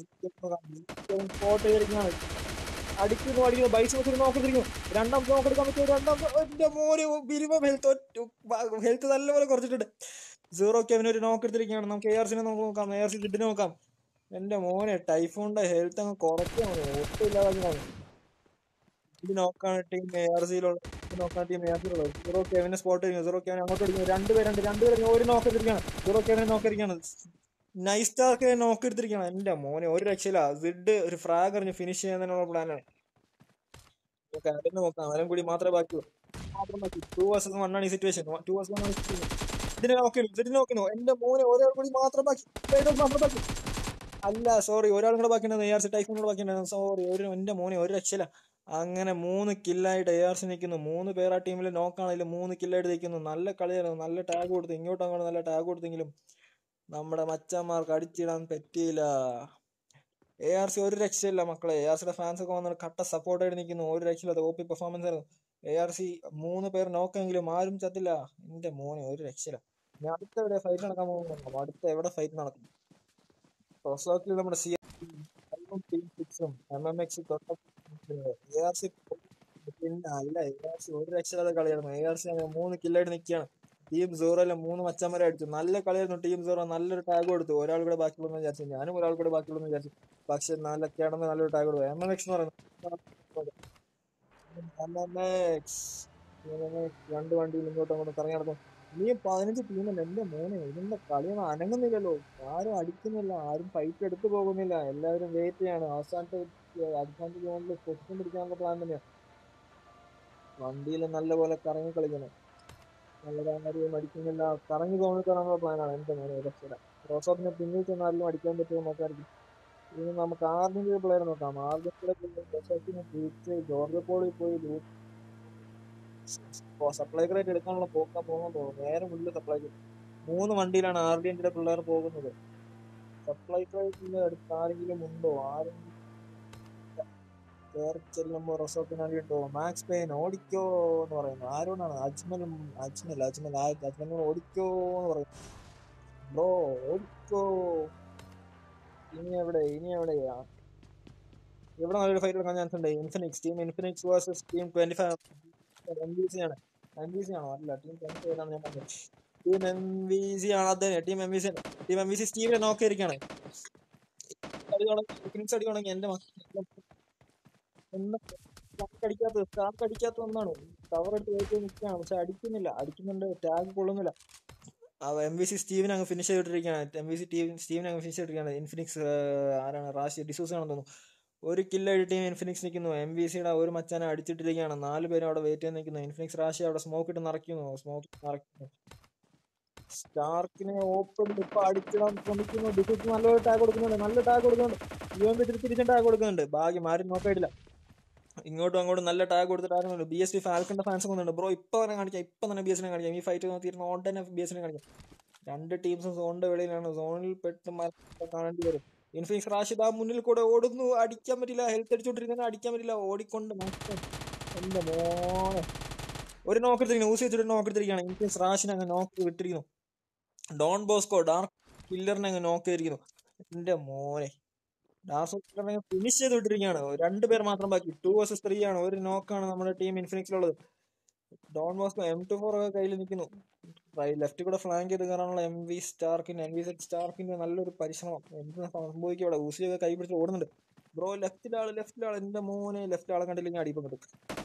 സ്പോട്ട് ചെയ്തിരിക്കുകയാണ് അടിക്കുന്നു അടിക്കുന്നു ബൈസ് വെച്ചിട്ട് നോക്കിയിരിക്കുന്നു രണ്ടാം നോക്കെടുക്കാൻ പറ്റുമോ രണ്ടാം എന്റെ മോന് മിനിമം ഹെൽത്ത് ഹെൽത്ത് നല്ലപോലെ കുറച്ചിട്ടുണ്ട് സീറോ കെവിന് ഒരു നോക്ക് എടുത്തിരിക്കുകയാണ് നമുക്ക് എ ആർ സിനെ നോക്കാം എ ആർ സി കിഡിനെ നോക്കാം എന്റെ മോനെ ടൈഫോണിന്റെ ഹെൽത്ത് അങ്ങ് കുറയ്ക്കാണ് ഒട്ടും ഇല്ലാതാക്കിയാണ് ഇത് നോക്കാണ് ടീം എ ആർ സിയിലുള്ള നോക്കാൻ ടീം എ ആർ സിയിലുള്ളത് സീറോ കെവിനെ സ്പോട്ട് ചെയ്യുന്നു സീറോ കെവിനെ അങ്ങോട്ട് അടിക്കുന്നു രണ്ടുപേരുണ്ട് രണ്ടുപേരും ഒരു നോക്ക് എടുത്തിരിക്കുകയാണ് സീറോ കെവിനെ നോക്കിയിരിക്കുകയാണ് നൈസ് സ്റ്റാർക്ക് നോക്ക് എടുത്തിരിക്കുകയാണ് എന്റെ മോനെ ഒരു രക്ഷയില്ല സിഡ് ഒരു ഫ്രാഗ് എറിഞ്ഞ് ഫിനിഷ് ചെയ്യുന്നതിനുള്ള പ്ലാനാണ് അതിന് നോക്കാം അവരും കൂടി മാത്രമേ ബാക്കിയുള്ളൂ മാത്രം ബാക്കി ടു വേഴ്സസ് വൺ ആണ് ഈ സിറ്റുവേഷൻ ടു വേഴ്സസ് വൺ ആണ് സിറ്റുവേഷൻ ഇതിനെ നോക്കുന്നു ഇതിനെ നോക്കുന്നു എന്റെ മോനെ ഒരാൾ കൂടി മാത്രം ബാക്കി മാത്രം ബാക്കി അല്ല സോറി ഒരാളും കൂടെ ബാക്കിയുണ്ട് എ ആർ സി ടൈഫോൺ കൂടെ ബാക്കിയുണ്ട് സോറി ഒരു എന്റെ മോനെ ഒരു രക്ഷയില്ല അങ്ങനെ മൂന്ന് കില്ലായിട്ട് എ ആർ സി നിൽക്കുന്നു മൂന്ന് പേർ ആ ടീമിൽ നോക്കാണെങ്കിലും മൂന്ന് കില്ലായിട്ട് നിൽക്കുന്നു നല്ല കളിയായിരുന്നു നല്ല ടാഗ് കൊടുത്തു ഇങ്ങോട്ടും അങ്ങോട്ട് നല്ല ടാഗ് കൊടുത്തെങ്കിലും നമ്മുടെ മച്ചന്മാർക്ക് അടിച്ചിടാൻ പറ്റിയില്ല എ ആർ സി ഒരു രക്ഷയില്ല മക്കളെ എ ആർ സിയുടെ ഫാൻസ് ഒക്കെ വന്നിട്ട് കട്ട സപ്പോർട്ടായിട്ട് നിൽക്കുന്നു ഒരു രക്ഷയില്ല ഓപ്പി പെർഫോമൻസ് ആയിരുന്നു എ ആർ സി മൂന്ന് പേർ നോക്കെങ്കിലും ആരും ചത്തില്ല എന്റെ മോനെ ഒരു രക്ഷയില്ല ഞാൻ അടുത്ത എവിടെ ഫൈറ്റ് നടക്കാൻ പോകുന്നു അടുത്ത എവിടെ ഫൈറ്റ് നടക്കും റൊസോക്കിൽ നമ്മുടെ സി ടീം സിക്സും M M X A R C പിന്നെ അല്ല എ ആർ സി ഒരു രക്ഷയില്ലാത്ത കളിയായിരുന്നു എ ആർ സി മൂന്ന് കില്ലായിട്ട് നിൽക്കുകയാണ് ടീം സീറോയിലെ മൂന്ന് മച്ചന്മാരെ അടിച്ചു നല്ല കളിയായിരുന്നു ടീം സീറോ നല്ലൊരു ടാഗ് കൊടുത്തു ഒരാൾ കൂടെ ബാക്കിയുള്ളൂ വിചാരിച്ചു ഞാനും ഒരാൾ കൂടെ ബാക്കിയുള്ളൂ വിചാരിച്ചു പക്ഷെ നല്ല കിടന്ന് നല്ലൊരു ടാഗ് കൊടുത്തു എം എം എക്സ് എന്ന് പറയുന്നത് എം എം എക്സ് രണ്ട് വണ്ടിയിൽ ഇങ്ങോട്ടും അങ്ങോട്ടും കറങ്ങി നടക്കും നീ പതിനഞ്ച് ടീമല്ല എന്റെ മോനെ ഇതിന്റെ കളിയൊന്നും അനങ്ങുന്നില്ലല്ലോ ആരും അടിക്കുന്നില്ല ആരും ഫൈറ്റ് എടുത്തു പോകുന്നില്ല എല്ലാവരും വെയിറ്റ് ചെയ്യാണ് അവസാനത്തെ അവസാനത്തെ ജോണിൽ പൊസിഷൻ പിടിക്കാനുള്ള പ്ലാൻ തന്നെയാണ് വണ്ടിയിൽ നല്ലപോലെ കറങ്ങി കളിക്കണം നല്ലതാരും അടിക്കുന്നില്ല കറങ്ങി തോന്നി തരാനുള്ള പ്ലാനാണ് എന്റെ മോനെ രക്ഷയില്ല റോസോപ്പിനെ പിന്നിൽ ചെന്നാലും അടിക്കാൻ പറ്റുമോ നോക്കായിരിക്കും ഇനി നമുക്ക് ആർജിന്റെ പ്ലെയർ നോക്കാം ആർജിന്റെ റോസോപ്പിനെ ജയിച്ച് ജോർജ് പോളിൽ പോയി സപ്ലൈ ക്രേറ്റ് എടുക്കാനുള്ള പോക്കാൻ പോകാൻ തോന്നുന്നു നേരെ മുന്നിൽ സപ്ലൈ മൂന്ന് വണ്ടിയിലാണ് ആർ ഡി എന്റെ പിള്ളേർ പോകുന്നത് സപ്ലൈ ക്രേറ്റിന്റെ അടുത്ത് ആരെങ്കിലും ഉണ്ടോ ആരെങ്കിലും കയറി ചെല്ലുമ്പോ റൊസോപ്പിനാണ് കിട്ടോ മാക്സ് പെയിൻ ഓടിക്കോ എന്ന് പറയുന്നു ആരോടാണ് അജ്മലും അജ്മൽ അജ്മൽ അജ്മലിനോട് ഓടിക്കോ എന്ന് പറയുന്നു ബ്രോ ഓടിക്കോ ഇനി എവിടെ ഇനി എവിടെയാ ഇവിടെ നല്ലൊരു ഫൈറ്റ് എടുക്കാൻ ചാൻസ് ഉണ്ട് Infinix team Infinix versus team twenty five M B C ആണ് എം ബി സി ആണോ അല്ല ടീം ട്വന്റി ഫൈവ് ആണ് ഞാൻ പറഞ്ഞത് ടീം എം ബി സി ആണ് അത് തന്നെ team M B C team M B C സ്റ്റീവിനെ നോക്കിയിരിക്കുകയാണ് അടി തുടങ്ങി ഇൻഫിനിക്സ് അടി തുടങ്ങി എന്റെ അടിക്കാത്തത് സ്റ്റാർക്ക് അടിക്കാത്ത ഒന്നാണ് കവർ എടുത്ത് വെച്ച് നിൽക്കുകയാണ് പക്ഷെ അടിക്കുന്നില്ല അടിക്കുന്നുണ്ട് ടാഗ് കൊള്ളുന്നില്ല എം വി സി സ്റ്റീവിനെ അങ്ങ് ഫിനിഷ് ചെയ്തിട്ടിരിക്കുകയാണ് എം വി സി ടീം സ്റ്റീവിനെ അങ്ങ് ഫിനിഷ് ചെയ്തിരിക്കുകയാണ് ഇൻഫിനിക്സ് ആരാണ് റാഷി ഡിസൂസ് ആണെന്ന് തോന്നുന്നു ഒരു കില്ലായിട്ട് ടീം ഇൻഫിനിക്സ് നിൽക്കുന്നു എം വി സിയുടെ ഒരു മച്ചാനെ അടിച്ചിട്ടിരിക്കുകയാണ് നാല് പേരും അവിടെ വെയിറ്റ് ചെയ്ത് നിൽക്കുന്നു ഇൻഫിനിക്സ് റാഷി അവിടെ സ്മോക്ക് ഇട്ട് നിറയ്ക്കുന്നു സ്മോക്ക് നിറയ്ക്കുന്നു സ്റ്റാർക്കിനെ ഓപ്പൺ ഇപ്പൊ അടിച്ചിടാൻ ശ്രമിക്കുന്നു ഡിസൂസ് നല്ലൊരു ടാഗ് കൊടുക്കുന്നുണ്ട് നല്ല ടാഗ് കൊടുക്കുന്നുണ്ട് യു എം പി തിരിച്ചും ടാഗ് കൊടുക്കുന്നുണ്ട് ഭാഗ്യം ആരും നോക്കായിട്ടില്ല ഇങ്ങോട്ടും അങ്ങോട്ടും നല്ല ടാഗ് കൊടുത്തിട്ടായിരുന്നു ബി എസ് പി ഫാൽക്കന്റെ ഫാൻസ് വന്നിട്ടുണ്ട് ബ്രോ ഇപ്പൊ തന്നെ കാണിക്കാം ഇപ്പൊ തന്നെ ബി എസിനെ കാണിക്കാം ഈ ഫൈറ്റ് നോക്കിയിരുന്ന ഉടനെ ബി എസിനെ കാണിക്കാം രണ്ട് ടീംസും സോണിന്റെ വെളിയിലാണ് സോണിൽ പെട്ട് കാണേണ്ടി വരും ഇൻഫിനിക്സ് റാഷിദ് ആ മുന്നിൽ കൂടെ ഓടുന്നു അടിക്കാൻ പറ്റില്ല ഹെൽത്ത് അടിച്ചോണ്ടിരിക്കുന്ന അടിക്കാൻ പറ്റില്ല ഓടിക്കൊണ്ട് എന്റെ മോനെ ഒരു നോക്ക് എടുത്തിരിക്കുന്നു ഊസി വെച്ചിട്ട് നോക്ക് എടുത്തിരിക്കുകയാണ് ഇൻഫിനിക്സ് റാഷിനെ അങ്ങ് നോക്ക് വിട്ടിരിക്കുന്നു ഡോൺ ബോസ്കോ ഡാർക്ക് കില്ലറിനെ അങ്ങ് നോക്ക് ചെയ്തിരിക്കുന്നു എന്റെ മോനെ ഡാർസ് ഫിനിഷ് ചെയ്ത് വിട്ടിരിക്കുകയാണ് രണ്ട് പേർ മാത്രം ബാക്കി ടു വേഴ്സസ് ത്രീ ആണ് ഒരു നോക്കാണ് നമ്മുടെ ടീം ഇൻഫിനിക്സിലുള്ളത് Don Bosco M two four ഒക്കെ കയ്യിൽ നിൽക്കുന്നു ലെഫ്റ്റ് കൂടെ ഫ്ലാങ്ക് ചെയ്ത് കയറാനുള്ള എം വി സ്റ്റാർക്കിന്റെ എം വി സെറ്റ് സ്റ്റാർക്കിന്റെ നല്ലൊരു പരിശ്രമം എന്ത് സംഭവിക്കും ഇവിടെ ഊസിയൊക്കെ കൈ പിടിച്ച് ഓടുന്നുണ്ട് ബ്രോ ലെഫ്റ്റിലാള് ലെഫ്റ്റിലാള് എന്റെ മോനെ ലെഫ്റ്റ് ആളെ കണ്ടില്ലെങ്കിൽ അടിപ്പം കിട്ടും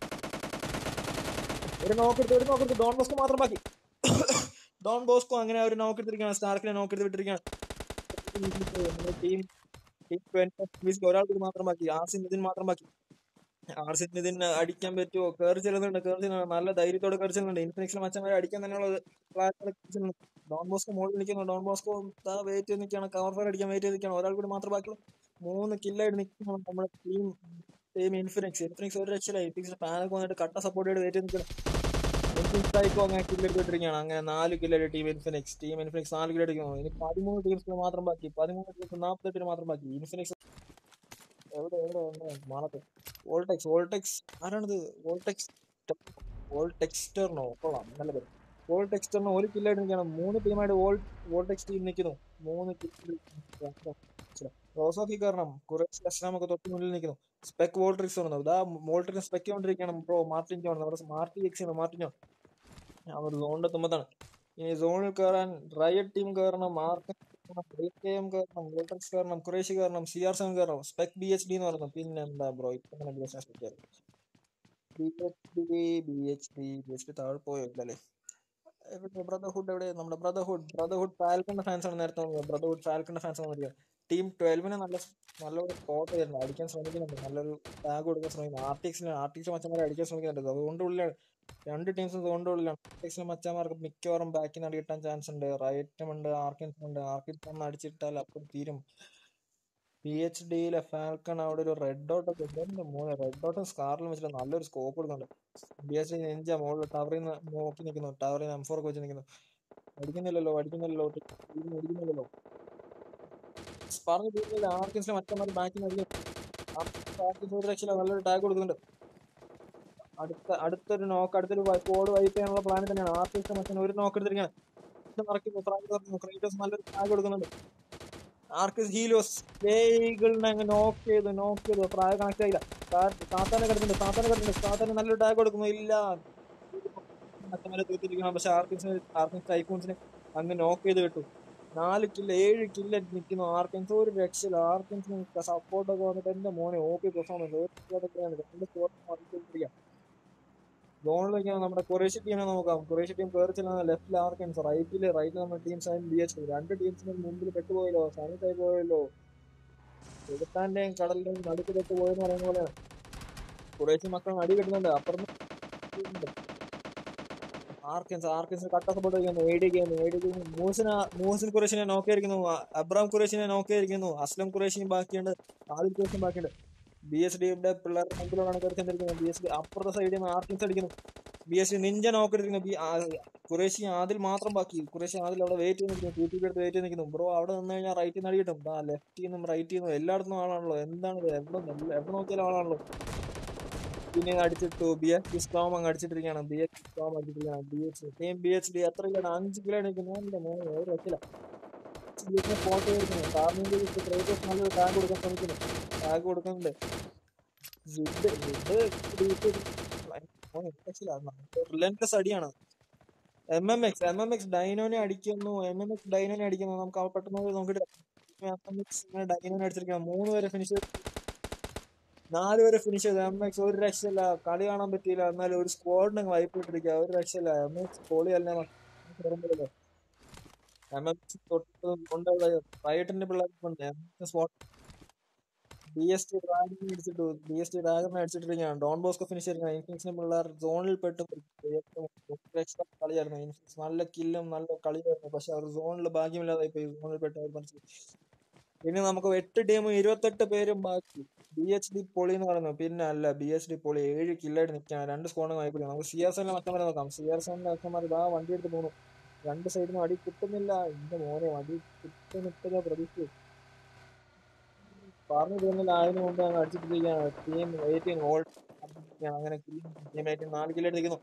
ഒരു നോക്കെടുത്ത് ഒരു നോക്കെടുത്ത് ഡോൺ ബോസ്കോ മാത്രം ബാക്കി ഡോൺ ബോസ്കോ അങ്ങനെ ഒരു നോക്കെടുത്തിരിക്കുകയാണ് സ്റ്റാർക്കിനെ നോക്കെടുത്ത് വിട്ടിരിക്കുകയാണ് ടീം ടീം ഒരാൾക്ക് മാത്രം ബാക്കി ആസിൻ ഇതിന് മാത്രം ബാക്കി ആർസിൻ ഇതിന് അടിക്കാൻ പറ്റുമോ കയറി ചെല്ലുന്നുണ്ട് കയറി ചെല്ലുന്നുണ്ട് നല്ല ധൈര്യത്തോടെ കയറി ചെല്ലുന്നുണ്ട് ഇൻഫിനിക്സിലെ മച്ചന്മാരെ അടിക്കാൻ തന്നെയുള്ള പ്ലാൻ ഡോൺ ബോസ്കോ മുകളിൽ നിൽക്കുന്നു ഡോൺ ബോസ്കോ വെയിറ്റ് ചെയ്ത് നിൽക്കുകയാണ് കവർ ഫയർ അടിക്കാൻ വെയിറ്റ് ചെയ്ത് നിൽക്കുകയാണ് ഒരാൾ കൂടി മാത്രം ബാക്കിയുള്ള മൂന്ന് കില്ലായിട്ട് നിൽക്കുന്നു നമ്മുടെ ടീം ടീം ഇൻഫിനിക്സ് ഇൻഫിനിക്സ് ഒരു രക്ഷയില്ല ഇൻഫിനിക്സ് പാനൊക്കെ വന്നിട്ട് കട്ട സപ്പോർട്ട് ചെയ്ത് വെയിറ്റ് ചെയ്ത് നിൽക്കണം ഇൻഫിനിക്സ് ആയിക്കോ അങ്ങനെ കില്ലെടുത്തിട്ടിരിക്കുകയാണ് അങ്ങനെ നാല് കില്ലറ്റ് ടീം ഇൻഫിനിക്സ് ടീം ഇൻഫിനിക്സ് നാല് കില്ല് അടിക്കുന്നു ഇനി പതിമൂന്ന് ടീംസിന് മാത്രം ബാക്കി പതിമൂന്ന് ടീംസ് നാൽപ്പത്തെട്ടിന് മാത്രം ബാക്കി ഇൻഫിനിക്സ് എവിടെ എവിടെ എവിടെ മാളത്തെ വോൾടെക്സ് വോൾടെക്സ് ആരാണിത് വോൾടെക്സ് വോൾടെക്സ്റ്ററിനോ കൊള്ളാം നല്ല പേര് വോൾടെക്സ്റ്ററിന് ഒരു കില്ലായിട്ട് നിൽക്കണം മൂന്ന് ടീമായിട്ട് വോൾ വോൾടെക്സ് ടീം നിൽക്കുന്നു മൂന്ന് റോസോക്കി കാരണം കുറേശ്ശെ അസ്ലാമൊക്കെ തൊട്ട് മുന്നിൽ നിൽക്കുന്നു സ്പെക് വോൾട്രിക്സ് വന്നു ഇതാ വോൾട്രിക്സ് സ്പെക്ക് കൊണ്ടിരിക്കണം ബ്രോ മാർട്ടിൻ ആണ് നമ്മുടെ മാർട്ടി എക്സ് ആണ് മാർട്ടിനോ അവർ സോണിന്റെ തുമ്പത്താണ് ഇനി സോണിൽ കയറാൻ റയറ്റ് ടീം കയറണം മാർക്ക് കയറണം വോൾട്രിക്സ് കയറണം കുറേശ്ശി കയറണം സി ആർ സെവൻ കയറണം സ്പെക് ബി എച്ച് ഡി എന്ന് പറഞ്ഞു പിന്നെ എന്താ ബ്രോ ഇപ്പൊ തന്നെ B H D B H D B H D B H D താഴെ പോയോ ഇല്ലല്ലേ എവിടെ ബ്രദർഹുഡ് എവിടെ നമ്മുടെ ബ്രദർഹുഡ് ബ്രദർഹുഡ് ഫാൽക്കന്റെ ഫാൻസ് ആണ് നേരത്തെ ബ്രദർഹുഡ് ഫാൽക്കന്റെ ഫാൻസ് വന്നിരിക്കുക ടീം ട്വൽവിന് നല്ല നല്ലൊരു സ്പോട്ട് ആയിരുന്നു അടിക്കാൻ ശ്രമിക്കുന്നുണ്ട് നല്ലൊരു ടാഗ് കൊടുക്കാൻ ശ്രമിക്കുന്നു ആർട്ടിക്സിന് ആർട്ടിക്സ് മച്ചന്മാരെ അടിക്കാൻ ശ്രമിക്കുന്നുണ്ട് അതുകൊണ്ട് ഉള്ളിലാണ് രണ്ട് ടീംസും അതുകൊണ്ട് ഉള്ളിലാണ് ആർട്ടിക്സിന് മച്ചന്മാർക്ക് മിക്കവാറും ബാക്കിൽ നിന്ന് അടി കിട്ടാൻ ചാൻസ് ഉണ്ട് റൈറ്റും ഉണ്ട് ആർക്കിൻസും ഉണ്ട് ആർക്കിൻസ് ഒന്ന് അടിച്ചിട്ടാൽ അപ്പം തീരും പി എച്ച് ഡിയിലെ ഫാൽക്കൺ അവിടെ ഒരു റെഡ് ഡോട്ട് ഒക്കെ ഉണ്ട് മൂന്ന് റെഡ് ഡോട്ടും സ്കാറിലും വെച്ചിട്ട് നല്ലൊരു സ്കോപ്പ് കൊടുക്കുന്നുണ്ട് ബി എച്ച് ഡി നെഞ്ച മുകളിൽ ടവറിൽ നിന്ന് നോക്കി നിൽക്കുന്നു ടവറിൽ നിന്ന് എം ഫോർ ഒക്കെ വെച്ച് നിൽക്കുന്നു അടിക്കുന്നില്ലല്ലോ അടിക്കുന്നില്ലല്ലോ അടിക്കുന്നില്ലല്ലോ പറഞ്ഞു തീർന്നില്ല ആർക്കിൻസിലെ മറ്റന്മാർ ബാക്കിൽ നിന്ന് ആർക്കിൻസ് ഒരു രക്ഷയില്ല നല്ലൊരു ടാഗ് കൊടുക്കുന്നുണ്ട് അടുത്ത അടുത്തൊരു നോക്ക് അടുത്തൊരു കോഡ് വൈപ്പ് ചെയ്യാനുള്ള പ്ലാൻ തന്നെയാണ് ആർക്കിൻസിലെ മറ്റൻ ഒരു നോക്ക് എടുത്തിരിക്കുകയാണ് മറക്കുന്നു ഫ്രാങ്ക് തുറക്കുന്നു ക്രൈറ്റോസ് നല്ലൊരു ടാഗ് കൊടുക്കുന്നുണ്ട് ആർക്കിസ് ഹീലോസ് വേഗിളിനെ അങ്ങ് നോക്ക് ചെയ്തു നോക്ക് ചെയ്തു പ്രായ കണക്ട് ആയില്ല സാത്താനെ കിടക്കുന്നുണ്ട് സാത്താനെ കിടക്കുന്നുണ്ട് സാത്താനെ നല്ലൊരു ടാഗ് കൊടുക്കുന്നു ഇല്ല മറ്റന്മാരെ തീർത്തിരിക്കണം പക്ഷെ ആർക്കിൻസിന് ആർക്കിൻസ് ടൈക്കൂൺസിനെ അങ്ങ് നോക്ക് ചെയ്ത് വിട്ടു നാല് കില്ല ഏഴ് കില്ല നിൽക്കുന്നു ആർക്കിൻസ് ഒരു രക്ഷയില്ല ആർക്കിൻസിന് സപ്പോർട്ടൊക്കെ വന്നിട്ട് എന്റെ മോനെ ഓപ്പി പെർഫോമൻസ് രണ്ട് സ്കോർ ഗോളിലേക്കാണ് നമ്മുടെ കുറേശ്യ ടീമിനെ നോക്കാം കുറേശ്യ ടീം കയറി ചെല്ലുന്ന ലെഫ്റ്റിൽ ആർക്കൻസ് റൈറ്റില് റൈറ്റിൽ നമ്മുടെ ടീം സൈൻ ബി എച്ച് രണ്ട് ടീംസിന് മുമ്പിൽ പെട്ടുപോയല്ലോ സാനിറ്റായി പോയല്ലോ എഴുത്താന്റെയും കടലിന്റെയും നടുക്ക് പെട്ടുപോയെന്ന് പറയുന്ന പോലെയാണ് കുറേശ്യ മക്കൾ അടി കിട്ടുന്നുണ്ട് അപ്പുറം ആർക്കൻസ് ആർക്കൻസ് കട്ട സപ്പോർട്ട് ചെയ്യുന്നു ഏടിക്കുന്നു ഏടിക്കുന്നു മൂസിന മൂസിൻ ഖുറേഷിനെ നോക്കിയിരിക്കുന്നു അബ്രാം ഖുറേഷിനെ നോക്കിയിരിക്കുന്നു അസ്ലം ഖുറേഷിയും ബാക്കിയുണ്ട് ആദിൽ ഖുറേഷിയും ബാക്കിയുണ്ട് ബി എസ് ഡിയുടെ പിള്ളേരുടെ മുമ്പിലാണ് കയറിക്കൊണ്ടിരിക്കുന്നത് ബി എസ് ഡി അപ്പുറത്തെ സൈഡിൽ നിന്ന് ആർക്കിൻസ് അടിക്കുന്നു ബി എസ് ഡി നിഞ്ച നോക്കിയിരിക്കുന്നു ബി കുറേശ്ശി ആദിൽ മാത്രം ബാക്കി കുറേശ്ശി ആദിൽ അവിടെ വെയിറ്റ് ചെയ്ത് നിൽക്കുന്നു ടി ടി എടുത്ത് വെയിറ്റ് ചെയ്ത് നിൽക്കുന്നു ബ്രോ അവിടെ നിന്ന് കഴിഞ്ഞാൽ റൈറ്റിൽ നിന്ന് അടി കിട്ടും ആ ലെഫ്റ്റിൽ നിന്നും റൈറ്റിൽ നിന്നും എല്ലായിടത്തും ആളാണല്ലോ എന്താണ് എവിടെ എവിടെ നോക്കിയാലും ആളാണല്ലോ പിന്നെ അടിച്ചിട്ടു ബി എസ് ഡി സ്റ്റോം അങ്ങ് അടിച്ചിട്ടിരിക്കുകയാണ് ബി എച്ച് സ്റ്റോം അടിച്ചിട്ടിരിക്കുകയാണ് B H team B H D എത്ര കിലോ അഞ്ച് കിലോ അടിക്കുന്നു എന്റെ മോനെ ഒരു രക്ഷയില്ല ഫോട്ടോ എടുക്കുന്നു കാർമിന്റെ ക്രൈറ്റോസ് നല്ലൊരു ടാഗ് കൊടുക്കാൻ ശ്രമിക്കുന്നു ടാഗ് കൊടുക്കുന്നുണ്ട് റിലൻലെസ് അടിയാണ് M M X M M X ഡൈനോനെ അടിക്കുന്നു എം എം എക്സ് ഡൈനോനെ അടിക്കുന്നു നമുക്ക് അവ പെട്ടെന്ന് നോക്കിയിട്ട് എം എം എക്സ് ഡൈനോനെ അടിച്ചിരിക്കണം മൂന്ന് പേരെ ഫിനിഷ് ചെയ്ത് നാല് പേരെ ഫിനിഷ് ചെയ്തു എം എക്സ് ഒരു രക്ഷയില്ല കളി കാണാൻ പറ്റിയില്ല എന്നാലും ഒരു സ്ക്വാഡിനെ വൈപ്പ് ഇട്ടിരിക്കുക ഒരു രക്ഷയില്ല എം എക്സ് കോളി അല്ലേ എം എക്സ് തൊട്ട് കൊണ്ട് റൈറ്റിന്റെ പിള്ളേർക്ക് സ്പോട്ട് ബി എസ് ടി ഡ്രാഗനെ അടിച്ചിട്ടു ബി എസ് ടി ഡ്രാഗനെ അടിച്ചിട്ടിരിക്കുകയാണ് ഡോൺ ബോസ്കോ ഫിനിഷ് ചെയ്തിരിക്കുകയാണ് ഇൻഫിനിക്സിന്റെ പിള്ളേർ സോണിൽ പെട്ട് എക്സ്ട്രാ കളിയായിരുന്നു ഇൻഫിനിക്സ് നല്ല കില്ലും നല്ല കളിയായിരുന്നു പക്ഷെ അവർ സോണിൽ ഭാഗ്യമില്ലാതെ പോയി സോണിൽ പെട്ട് അവർ മനസ്സിലായി ഇനി നമുക്ക് എട്ട് ടീമും ഇരുപത്തെട്ട് പേരും ബാക്കി ബി എച്ച് ഡി പൊളി എന്ന് പറയുന്നത് പിന്നെ അല്ല ബി എച്ച് ഡി പൊളി ഏഴ് കില്ലായിട്ട് നിൽക്കുകയാണ് രണ്ട് സ്കോണും വായിപ്പിക്കും നമുക്ക് സി ആർ സെവനിലെ മറ്റന്മാരെ നോക്കാം സി ആർ സെവനിലെ അച്ഛന്മാർ ഇതാ വണ്ടി എടുത്ത് പോകുന്നു രണ്ട് സൈഡിൽ നിന്ന് അടി കിട്ടുന്നില്ല എന്റെ മോനെ അടി കിട്ടുന്നില്ല പ്രതീക്ഷിച്ചു പറഞ്ഞു തീർന്നില്ല അതിനു മുമ്പ് അങ്ങ് അടിച്ചിട്ടിരിക്കുകയാണ് ടീം എയ്റ്റീൻ ഓൾ അങ്ങനെ ടീം എയ്റ്റീൻ നാല് കില്ലായിട്ട് നിൽക്കുന്നു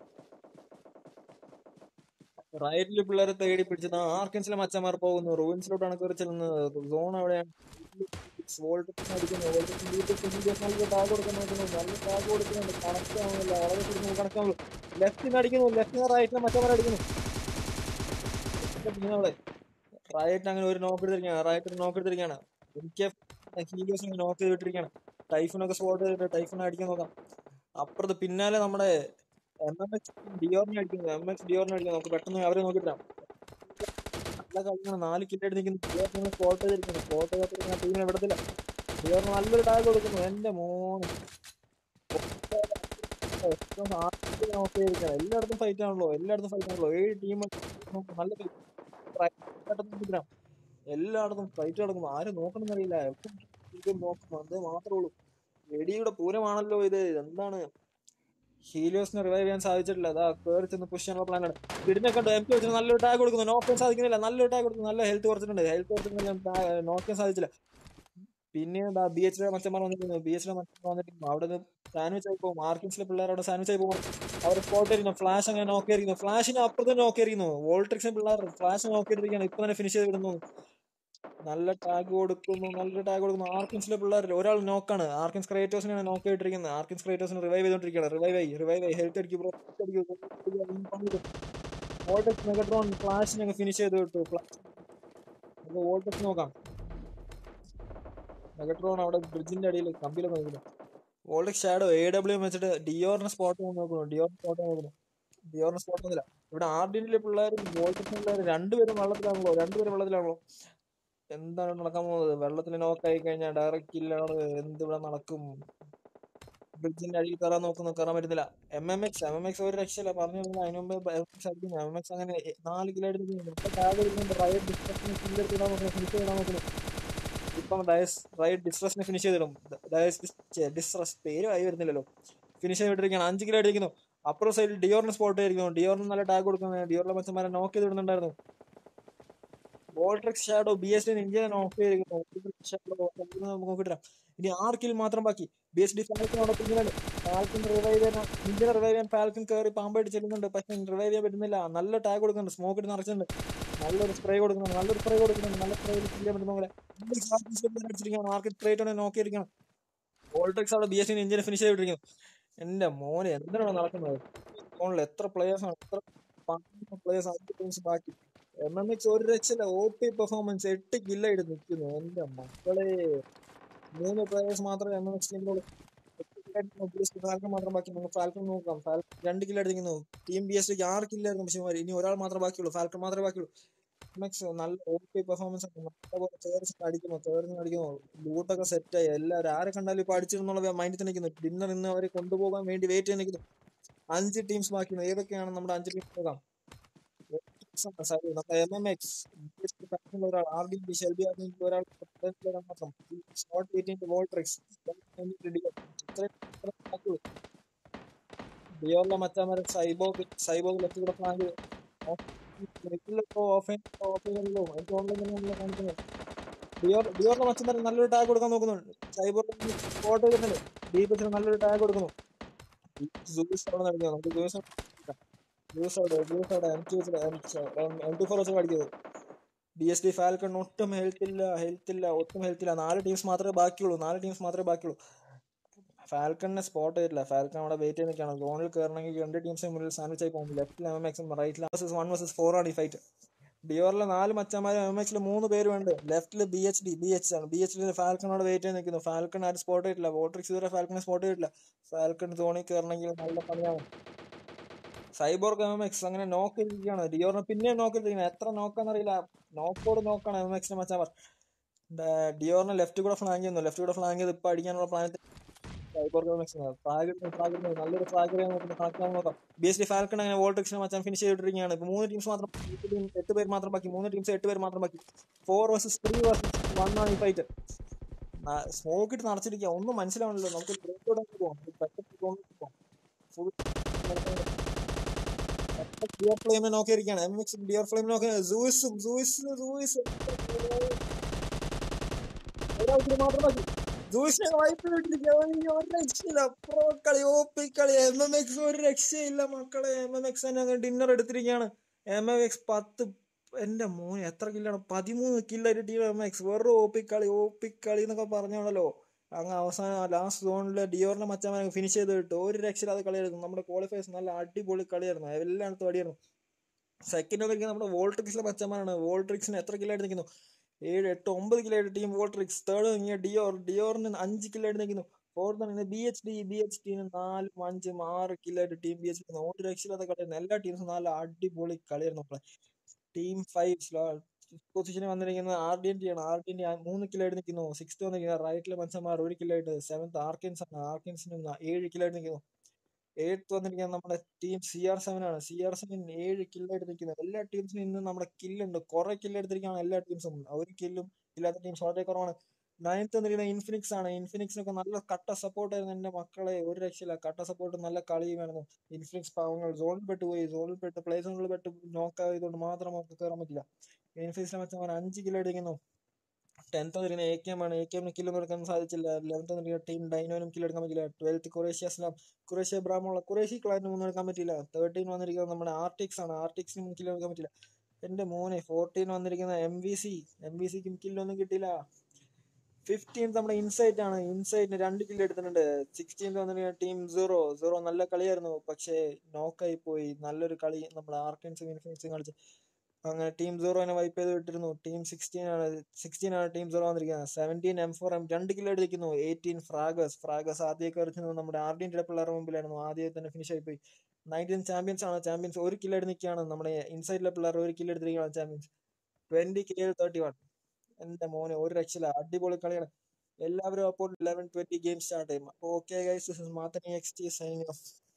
റൈറ്റിൽ പിള്ളേരെ തേടി പിടിച്ചത് ആർക്കൻസിലെ മച്ചന്മാർ പോകുന്നു റൂയിൻസിലോട്ടാണ് കയറി ചെല്ലുന്നത് സോൺ എവിടെയാണ് വോൾട്ടക്സിന് അടിക്കുന്നു വോൾട്ടക്സിന് നല്ല ടാഗ് കൊടുക്കാൻ നോക്കുന്നു നല്ല ടാഗ് കൊടുക്കുന്നുണ്ട് കണക്ട് ആവുന്നില്ല വളരെ കൊടുക്കുന്നു കണക്ട് ആവുന്നു ലെഫ്റ്റിന് അടിക്കുന്നു ലെഫ്റ്റിന് റൈറ്റിന് മറ്റേ അടിക്കുന്നു റൈറ്റ് അങ്ങനെ ഒരു നോക്ക് എടുത്തിരിക്കുകയാണ് റൈറ്റ് നോക്ക് എടുത്തിരിക്കുകയാണ് എനിക്ക് ഹീലിയോസിനെ നോക്ക് ചെയ്തിട്ടിരിക്കുകയാണ് ടൈഫിനൊക്കെ സ്പോട്ട് ചെയ്തിട്ട് ടൈഫിനെ അടിക്കാൻ നോക്കാം അപ്പുറത്ത് പിന്നാലെ നമ്മുടെ എം എം എക്സ് ഡിയോറിനെ അടിക്കുന്നു എം എക്സ് ഡിയോറിനെ അടിക്കുന്നു നമുക്ക് പെട്ടെന്ന് അവരെ നോക്കിട്ടാം നല്ല കളിയാണ് നാല് കിറ്റ് എടുത്തിരിക്കുന്നു ഡിയോറിനെ സ്പോട്ട് ചെയ്തിരിക്കുന്നു സ്പോട്ട് ചെയ്തിരിക്കുന്ന ടീമിനെ വിടത്തില്ല ഡിയോറിന് നല്ലൊരു ടാഗ് കൊടുക്കുന്നു എന്റെ മോന് നോക്ക് ചെയ്തിരിക്കുകയാണ് എല്ലായിടത്തും ഫൈറ്റ് ആണല്ലോ എല്ലായിടത്തും ഫൈറ്റ് ആണല്ലോ ഏഴ് ടീം നല്ല fight. എല്ലായിടത്തും ഫൈറ്റ് നടക്കുന്നു ആരും നോക്കണമെന്നറിയില്ല എപ്പോഴും നോക്കുന്നു അത് മാത്രമേ ഉള്ളൂ വെടിയുടെ പൂരമാണല്ലോ ഇത് എന്താണ് ഹീലിയോസിനെ റിവൈവ് ചെയ്യാൻ സാധിച്ചിട്ടില്ല അതാ കയറി ചെന്ന് പുഷ് ചെയ്യാനുള്ള പ്ലാനാണ് പിടിനെ കണ്ടു എം പി വെച്ചിട്ട് നല്ലൊരു ടാഗ് കൊടുക്കുന്നു നോക്കാൻ സാധിക്കുന്നില്ല നല്ലൊരു ടാഗ് കൊടുക്കുന്നു നല്ല ഹെൽത്ത് കുറച്ചിട്ടുണ്ട് ഹെൽത്ത് കുറച്ചിട്ടുണ്ടെങ്കിൽ നോക്കാൻ സാധിച്ചില്ല പിന്നെ ബി എച്ച് മച്ചന്മാർ വന്നിരിക്കുന്നു ബി എച്ച് മച്ചന്മാർ വന്നിരിക്കുന്നു അവിടെ നിന്ന് സാൻഡ്വിച്ച് ആയി പോകും മാർക്കിൻസിലെ പിള്ളേർ അവിടെ സാൻഡ്വിച്ച് ആയി പോകും അവർ സ്പോട്ട് ചെയ്യുന്നു ഫ്ലാഷ് അങ്ങനെ നോക്കിയിരിക്കുന്നു ഫ്ലാഷിന് അപ്പുറത്ത് നോക്കിയിരിക്കുന്നു വോൾട്രിക്സിന് പിള്ളേർ ഫ്ലാഷ് നോക്കിയിരിക്കുകയാണ് ഇപ്പൊ തന്നെ ഫിനിഷ് ചെയ്ത് വിടുന്നു നല്ല ടാഗ് കൊടുക്കുന്നു നല്ലൊരു ടാഗ് കൊടുക്കുന്നു ആർക്കിൻസിലെ പിള്ളേരിൽ ഒരാൾ നോക്കാണ് ആർക്കിൻസ് ക്രേറ്റോസിനാണ് നോക്ക് ചെയ്തിരിക്കുന്നത് ആർക്കിൻസ് ക്രേറ്റോസിന് റിവൈവ് ചെയ്തോണ്ടിരിക്കുകയാണ് റിവൈവ് ആയി റിവൈവ് ആയി ഹെൽത്ത് അടിക്കും വോൾട്ടക്സ് മെഗട്രോൺ ഫ്ലാഷിനെ അങ്ങ് ഫിനിഷ് ചെയ്ത് വിട്ടു വോൾട്ടക്സ് നോക്കാം മെഗട്രോൺ അവിടെ ബ്രിഡ്ജിന്റെ അടിയിൽ കമ്പിയിലൊക്കെ നോക്കുന്നു വോൾട്ടക്സ് ഷാഡോ എ ഡബ്ല്യു വെച്ചിട്ട് ഡിയോറിന് സ്പോട്ട് നോക്കുന്നു ഡിയോറിന് സ്പോട്ട് നോക്കുന്നു ഡിയോറിന് സ്പോട്ട് ഒന്നുമില്ല ഇവിടെ ആർഡിനിലെ പിള്ളേരും വോൾട്ടക്സ് പിള്ളേരും രണ്ടുപേരും വെള്ളത്തിലാണല്ലോ രണ്ടുപേരും വെള്ളത്തിലാണല്ലോ എന്താണ് നടക്കാൻ പോകുന്നത് വെള്ളത്തിൽ നോക്കായി കഴിഞ്ഞാൽ ഡയറക്റ്റ് കില്ലാണ് എന്ത് ഇവിടെ നടക്കും ബ്രിഡ്ജിന്റെ അടിയിൽ കയറാൻ നോക്കുന്നു കയറാൻ പറ്റുന്നില്ല M M X M M X ഒരു രക്ഷയില്ല പറഞ്ഞു കഴിഞ്ഞാൽ അതിന് മുമ്പ് അടിക്കുന്നു എം എം എക്സ് അങ്ങനെ നാല് കിലോ എടുത്തിട്ടുണ്ട് ഇപ്പൊ ടാഗ് എടുക്കുന്നുണ്ട് റൈറ്റ് ഡിസ്ട്രസിനെ കില്ല് എടുത്തിടാൻ നോക്കുന്നു ഫിനിഷ് ചെയ്താൻ നോക്കുന്നു ഇപ്പം ഡയസ് റൈറ്റ് ഡിസ്ട്രസിനെ ഫിനിഷ് ചെയ്തിടും ഡയസ് ഡിസ്ട്രസ് പേര് ആയി വരുന്നില്ലല്ലോ ഫിനിഷ് ചെയ്തിട്ടിരിക്കുകയാണ് അഞ്ച് കിലോ അടിക്കുന്നു അപ്പുറം സൈഡിൽ ഡിയോറിന് സ്പോട്ട് ചെയ്തിരിക്കുന്നു ഡിയോറിന് നല്ല ടാഗ് കൊടുക്കുന്നു ഡിയോറിലെ മച്ചന്മാരെ നോക്ക് ചെയ്ത് വിടുന്നുണ്ടായിരുന്നു Voltrix shadow B S D India knock ചെയ്തിരിക്കുന്നു നോക്കിട്ടാ ഇനി ആറ് കിൽ മാത്രം ബാക്കി ബി എസ് ഡി ഫാൽക്കനോടെ പിന്നിലാണ് ഫാൽക്കൻ റിവൈവ് ചെയ്യാൻ ഇന്ത്യനെ റിവൈവ് ചെയ്യാൻ ഫാൽക്കൻ കയറി പാമ്പായിട്ട് ചെല്ലുന്നുണ്ട് പക്ഷെ റിവൈവ് ചെയ്യാൻ പറ്റുന്നില്ല നല്ല ടാഗ് കൊടുക്കുന്നുണ്ട് സ്മോക്ക് ഇട്ട് നിറച്ചിട്ടുണ്ട് നല്ലൊരു സ്പ്രേ കൊടുക്കുന്നുണ്ട് നല്ലൊരു സ്പ്രേ കൊടുക്കുന്നുണ്ട് നല്ല സ്പ്രേ ചെയ്യാൻ പറ്റുന്ന പോലെ അടിച്ചിരിക്കുകയാണ് മാർക്കറ്റ് ക്രേറ്റ് നോക്കിയിരിക്കണം വോൾട്രിക്സ് അവിടെ ബി എസ് ഡി ഇന്ത്യനെ ഫിനിഷ് ചെയ്തിരിക്കുന്നു എന്റെ മോനെ എന്തിനാണ് നടക്കുന്നത് ഫോണിൽ എത്ര പ്ലേയേഴ്സ് ആണ് എത്ര പ്ലേയേഴ്സ് അഞ്ച് ടീംസ് ബാക്കി എം എം എക്സ് ഒരു രക്ഷയില്ല ഒ പി പെർഫോമൻസ് എട്ട് കില്ലായിട്ട് നിൽക്കുന്നു എന്റെ മക്കളെ മൂന്ന് പ്ലേയേഴ്സ് മാത്രമേ എം എം എക്സ് ടീമിലുള്ളൂ ഫാൽക്കൺ മാത്രം ബാക്കി നമുക്ക് ഫാൽക്കൺ നോക്കാം ഫാൽക്കൺ രണ്ട് കില്ല് അടിക്കുന്നു ടീം ബി എസ് ഡിക്ക് ആറ് കില്ലായിരുന്നു പക്ഷേ ഇനി ഒരാൾ മാത്രമേ ബാക്കിയുള്ളൂ ഫാൽക്കൺ മാത്രമേ ബാക്കിയുള്ളൂ എം എക്സ് നല്ല ഒ പി പെർഫോമൻസ് നല്ലപോലെ ചേർച്ച് അടിക്കുന്നു ചേർന്ന് അടിക്കുന്നു ലൂട്ടൊക്കെ സെറ്റായി എല്ലാവരും ആരെ കണ്ടാലും ഇപ്പൊ അടിച്ചിരുന്നുള്ള മൈൻഡിൽ തന്നെ നിൽക്കുന്നു ഡിന്നർ ഇന്ന് അവരെ കൊണ്ടുപോകാൻ വേണ്ടി വെയിറ്റ് ചെയ്ത് നിൽക്കുന്നു അഞ്ച് ടീംസ് ബാക്കിയുണ്ട് ഏതൊക്കെയാണ് നമ്മുടെ അഞ്ച് ടീംസ് നോക്കാം നമ്മുടെ എം എം എക്സ് ഒരാൾ ആർ ഡി ബി ഷെൽബി ഒരാൾ മാത്രം ഷോർട്ട് എയ്റ്റീൻ വോൾട്രിക്സ് ഡിയോറിലെ മച്ചാമാരെ സൈബോഗ് സൈബോഗ് ലെഫ്റ്റ് കൂടെ പ്ലാൻ ചെയ്ത് ഡിയോർ ഡിയോറിന്റെ മച്ചന്മാരെ നല്ലൊരു ടാഗ് കൊടുക്കാൻ നോക്കുന്നുണ്ട് സൈബോഗ് സ്പോട്ട് ചെയ്തിട്ടുണ്ട് ഡീപസിന് നല്ലൊരു ടാഗ് കൊടുക്കുന്നു ജൂസ് അവിടെ നടക്കുന്നു നമുക്ക് ജൂസ് ജ്യൂസ് അവിടെ ജ്യൂസ് അവിടെ M two M two four വെച്ച് കളിക്കുന്നത് ബി എസ് ഡി ഫാൽക്കൺ ഒട്ടും ഹെൽത്ത് ഇല്ല ഹെൽത്ത് ഇല്ല ഒട്ടും ഹെൽത്ത് ഇല്ല നാല് ടീംസ് മാത്രമേ ബാക്കിയുള്ളൂ നാല് ടീംസ് മാത്രമേ ബാക്കിയുള്ളൂ ഫാൽക്കണിനെ സ്പോട്ട് ചെയ്തില്ല ഫാൽക്കൺ അവിടെ വെയിറ്റ് ചെയ്ത് നിൽക്കുകയാണ് സോണിൽ കയറണമെങ്കിൽ രണ്ട് ടീംസിന് മുന്നിൽ സാൻഡ്വിച്ച് ആയി പോകും ലെഫ്റ്റിൽ എം എക്സും റൈറ്റിൽ വേഴ്സസ് വൺ വേഴ്സസ് ഫോർ ആണ് ഈ ഫൈറ്റ് ഡിയോറിലെ നാല് മച്ചന്മാരും എം എക്സിൽ മൂന്ന് പേരുണ്ട് ലെഫ്റ്റിൽ B H D B H ആണ് ബി എച്ച് ഡി ഫാൽക്കണോട് വെയിറ്റ് ചെയ്ത് നിൽക്കുന്നു ഫാൽക്കൺ ആരും സ്പോട്ട് ചെയ്തിട്ടില്ല വോട്രിക്സ് ഇതുവരെ ഫാൽക്കണെ സ്പോട്ട് ചെയ്തിട്ടില്ല ഫാൽക്കൺ തോണി കയറണമെങ്കിൽ നല്ല പണിയാണ് സൈബോർഗ് എം എക്സ് അങ്ങനെ നോക്ക് ഇരിക്കുകയാണ് ഡിയോറിനെ പിന്നെയും നോക്ക് ഇരിക്കുകയാണ് എത്ര നോക്കാന്നറിയില്ല നോക്കോട് നോക്കാണ് എം എക്സിനെ മച്ചാൻ ഡിയോറിനെ ലെഫ്റ്റ് കൂടെ ഫ്ലാങ്ക് ചെയ്യുന്നു ലെഫ്റ്റ് കൂടെ ഫ്ലാങ്ക് ചെയ്ത് ഇപ്പൊ അടിക്കാനുള്ള പ്ലാൻ സൈബോർഗ് എം എക്സ് നല്ലൊരു ഫ്ലാഗ് നോക്കുന്നു കണക്ട് നോക്കാം ബി എസ് ഡി ഫാൽക്കൺ അങ്ങനെ വോൾട്രിക്സിനെ മച്ചാൻ ഫിനിഷ് ചെയ്തിട്ടിരിക്കുകയാണ് ഇപ്പൊ മൂന്ന് ടീംസ് മാത്രം എട്ട് പേര് മാത്രം ബാക്കി മൂന്ന് ടീംസ് എട്ട് പേര് മാത്രം ബാക്കി four versus three versus one ആണ് ഈ ഫൈറ്റ് സ്മോക്ക് ഇട്ട് നിറച്ചിരിക്കുക ഒന്നും മനസ്സിലാവണല്ലോ നമുക്ക് ഫുൾ ഡിയർ ഫ്ലെയിമിനെ നോക്കിയിരിക്കുകയാണ് എം എക്സ് ഡിയർ ഫ്ലെയിം നോക്കി സൂയിസും സൂയിസ് സൂയിസ് ഒരാൾക്ക് മാത്രം മതി സൂയിസിനെ വൈപ്പ് വിട്ടിരിക്കുക ഒരു രക്ഷയില്ല പ്രോ കളി ഓപ്പി കളി എം എം എക്സ് ഒരു രക്ഷയില്ല മക്കളെ എം എം എക്സ് തന്നെ ഡിന്നർ എടുത്തിരിക്കുകയാണ് എം എം എക്സ് പത്ത് എന്റെ മോന് എത്ര കില്ലാണ് പതിമൂന്ന് കില്ലായിട്ട് ടീം എം എക്സ് വെറും ഓപ്പിക്കളി ഓപ്പിക്കളി എന്നൊക്കെ പറഞ്ഞാണല്ലോ അങ്ങ് അവസാനം ലാസ്റ്റ് സോണില് ഡിയോറിനെ മച്ചാൻ ഫിനിഷ് ചെയ്ത് കിട്ടും ഒരു രക്ഷയില്ലാതെ കളിയായിരുന്നു നമ്മുടെ ക്വാളിഫയേഴ്സ് നല്ല അടിപൊളി കളിയായിരുന്നു എല്ലായിടത്തും അടിയായിരുന്നു സെക്കൻഡ് വന്നിരിക്കുന്നത് നമ്മുടെ വോൾട്രിക്സിലെ മച്ചന്മാരാണ് വോൾട്രിക്സിന് എത്ര കില്ലായിട്ട് നിൽക്കുന്നു ഏഴ് എട്ട് ഒമ്പത് കില്ലായിട്ട് ടീം വോൾട്രിക്സ് തേർഡ് ഇങ്ങനെ ഡിയോർ ഡിയോറിന് അഞ്ച് കില്ലായിട്ട് നിൽക്കുന്നു ഫോർത്ത് ആണ് B H D B H ടിന് നാലും അഞ്ചും ആറ് കില്ലായിട്ട് ടീം ബി എച്ച് ഡി ഒരു രക്ഷയില്ലാത്ത കളിയായിരുന്നു എല്ലാ ടീംസും നല്ല അടിപൊളി കളിയായിരുന്നു നമ്മളെ ടീം ഫൈവ് പൊസിഷനിൽ വന്നിരിക്കുന്നത് ആർ ഡി എൻ ടി ആണ് ആർ ഡി എൻ ടി മൂന്ന് കില്ലായിട്ട് നിൽക്കുന്നു സിക്സ്ത് വന്നിരിക്കുന്നത് റൈറ്റിലെ മനുഷ്യന്മാർ ഒരു കില്ലായിട്ട് സെവൻത്ത് ആർക്കിൻസ് ആണ് ആർക്കിൻസിന് ഏഴ് കില്ലായിട്ട് നിൽക്കുന്നു എയ്ത്ത് വന്നിരിക്കുന്നത് നമ്മുടെ ടീം സി ആർ സെവൻ ആണ് സി ആർ സെവൻ ഏഴ് കില്ലായിട്ട് നിൽക്കുന്നത് എല്ലാ ടീംസിനും ഇന്ന് നമ്മുടെ കില്ലുണ്ട് കുറെ കില്ലെടുത്തിരിക്കുകയാണ് എല്ലാ ടീംസും ഒരു കില്ലും ഇല്ലാത്ത ടീംസ് വളരെ കുറവാണ് നയൻത്ത് വന്നിരിക്കുന്നത് ഇൻഫിനിക്സ് ആണ് ഇൻഫിനിക്സിനൊക്കെ നല്ല കട്ട സപ്പോർട്ട് ആയിരുന്നു എന്റെ മക്കളെ ഒരു രക്ഷയില്ല കട്ട സപ്പോർട്ട് നല്ല കളിയുമായിരുന്നു ഇൻഫിനിക്സ് പാവങ്ങൾ സോണിൽ പെട്ട് പോയി സോണിൽ പെട്ട് പ്ലേ സോണിൽ പെട്ട് നോക്ക് ആയതുകൊണ്ട് മാത്രം അവർക്ക് കയറാൻ പറ്റില്ല ഇൻഫിനിക്സിനെ വെച്ചാൽ അഞ്ച് കിലോ അടിക്കുന്നു ടെൻത്ത് വന്നിരിക്കുന്ന എ കെ എം ആണ് എ കെ എമ്മിന് കിലോ എടുക്കാൻ സാധിച്ചില്ല ലെവൻത്ത് വന്നിരിക്കുന്ന ടീം ഡൈനോനും കിലോ എടുക്കാൻ പറ്റില്ല ട്വൽത്ത് കുറേഷ്യ അസ്ലാം കുറേഷ്യ ബ്രാഹ്മുള്ള കുറേശ്യ ക്ലാറ്റിന് ഒന്നും എടുക്കാൻ പറ്റില്ല തേർട്ടീൻ വന്നിരിക്കുന്നത് നമ്മുടെ ആർട്ടിക്സ് ആണ് ആർട്ടിക്സിനും കിലോ എടുക്കാൻ പറ്റില്ല എന്റെ മോനെ ഫോർട്ടീൻ വന്നിരിക്കുന്ന M V C M V സിക്കും കില്ലൊന്നും കിട്ടിയില്ല ഫിഫ്റ്റീൻത്ത് നമ്മുടെ ഇൻസൈറ്റ് ആണ് ഇൻസൈറ്റിന് രണ്ട് കില്ല് എടുത്തിട്ടുണ്ട് സിക്സ്റ്റീൻത്ത് വന്നിരിക്കുന്ന ടീം സീറോ സീറോ നല്ല കളിയായിരുന്നു പക്ഷേ നോക്കായി പോയി നല്ലൊരു കളി നമ്മുടെ ആർക്കൻസും ഇൻഫിനിക്സും കളിച്ച് അങ്ങനെ ടീം സീറോനെ വൈപ്പ് ചെയ്ത് വിട്ടിരുന്നു ടീം സിക്സ്റ്റീൻ ആണ് സിക്സ്റ്റീൻ ആണ് ടീം സീറോ വന്നിരിക്കുന്നത് സെവൻറ്റീൻ എം ഫോർ എം രണ്ട് കിലോ എടുത്തിരിക്കുന്നു എയ്റ്റീൻ ഫ്രാഗസ് ഫ്രാഗസ് ആദ്യമൊക്കെ എറിച്ചത് നമ്മുടെ ആർഡിൻ്റെ പിള്ളേരുടെ മുമ്പിലായിരുന്നു ആദ്യം തന്നെ ഫിനിഷ് ആയി പോയി നയൻറ്റീൻ ചാമ്പ്യൻസ് ആണ് ചാമ്പ്യൻസ് ഒരു കിലോ എടുത്ത് നിൽക്കുകയാണ് നമ്മുടെ ഇൻസൈഡിലെ പിള്ളേർ ഒരു കിലോ എടുത്തിരിക്കുകയാണ് champions twenty K thirty one എന്റെ മോനെ ഒരു രക്ഷയില്ല അടിപൊളി കളിയാണ് എല്ലാവരും അപ്പോൾ ലെവൻ ട്വന്റി ഗെയിം സ്റ്റാർട്ട് ചെയ്യും അപ്പോൾ ഓക്കെ ഗൈസ് ദിസ് ഇസ് മാത്തനി എക്സ് ടി സൈനിങ് ഓഫ്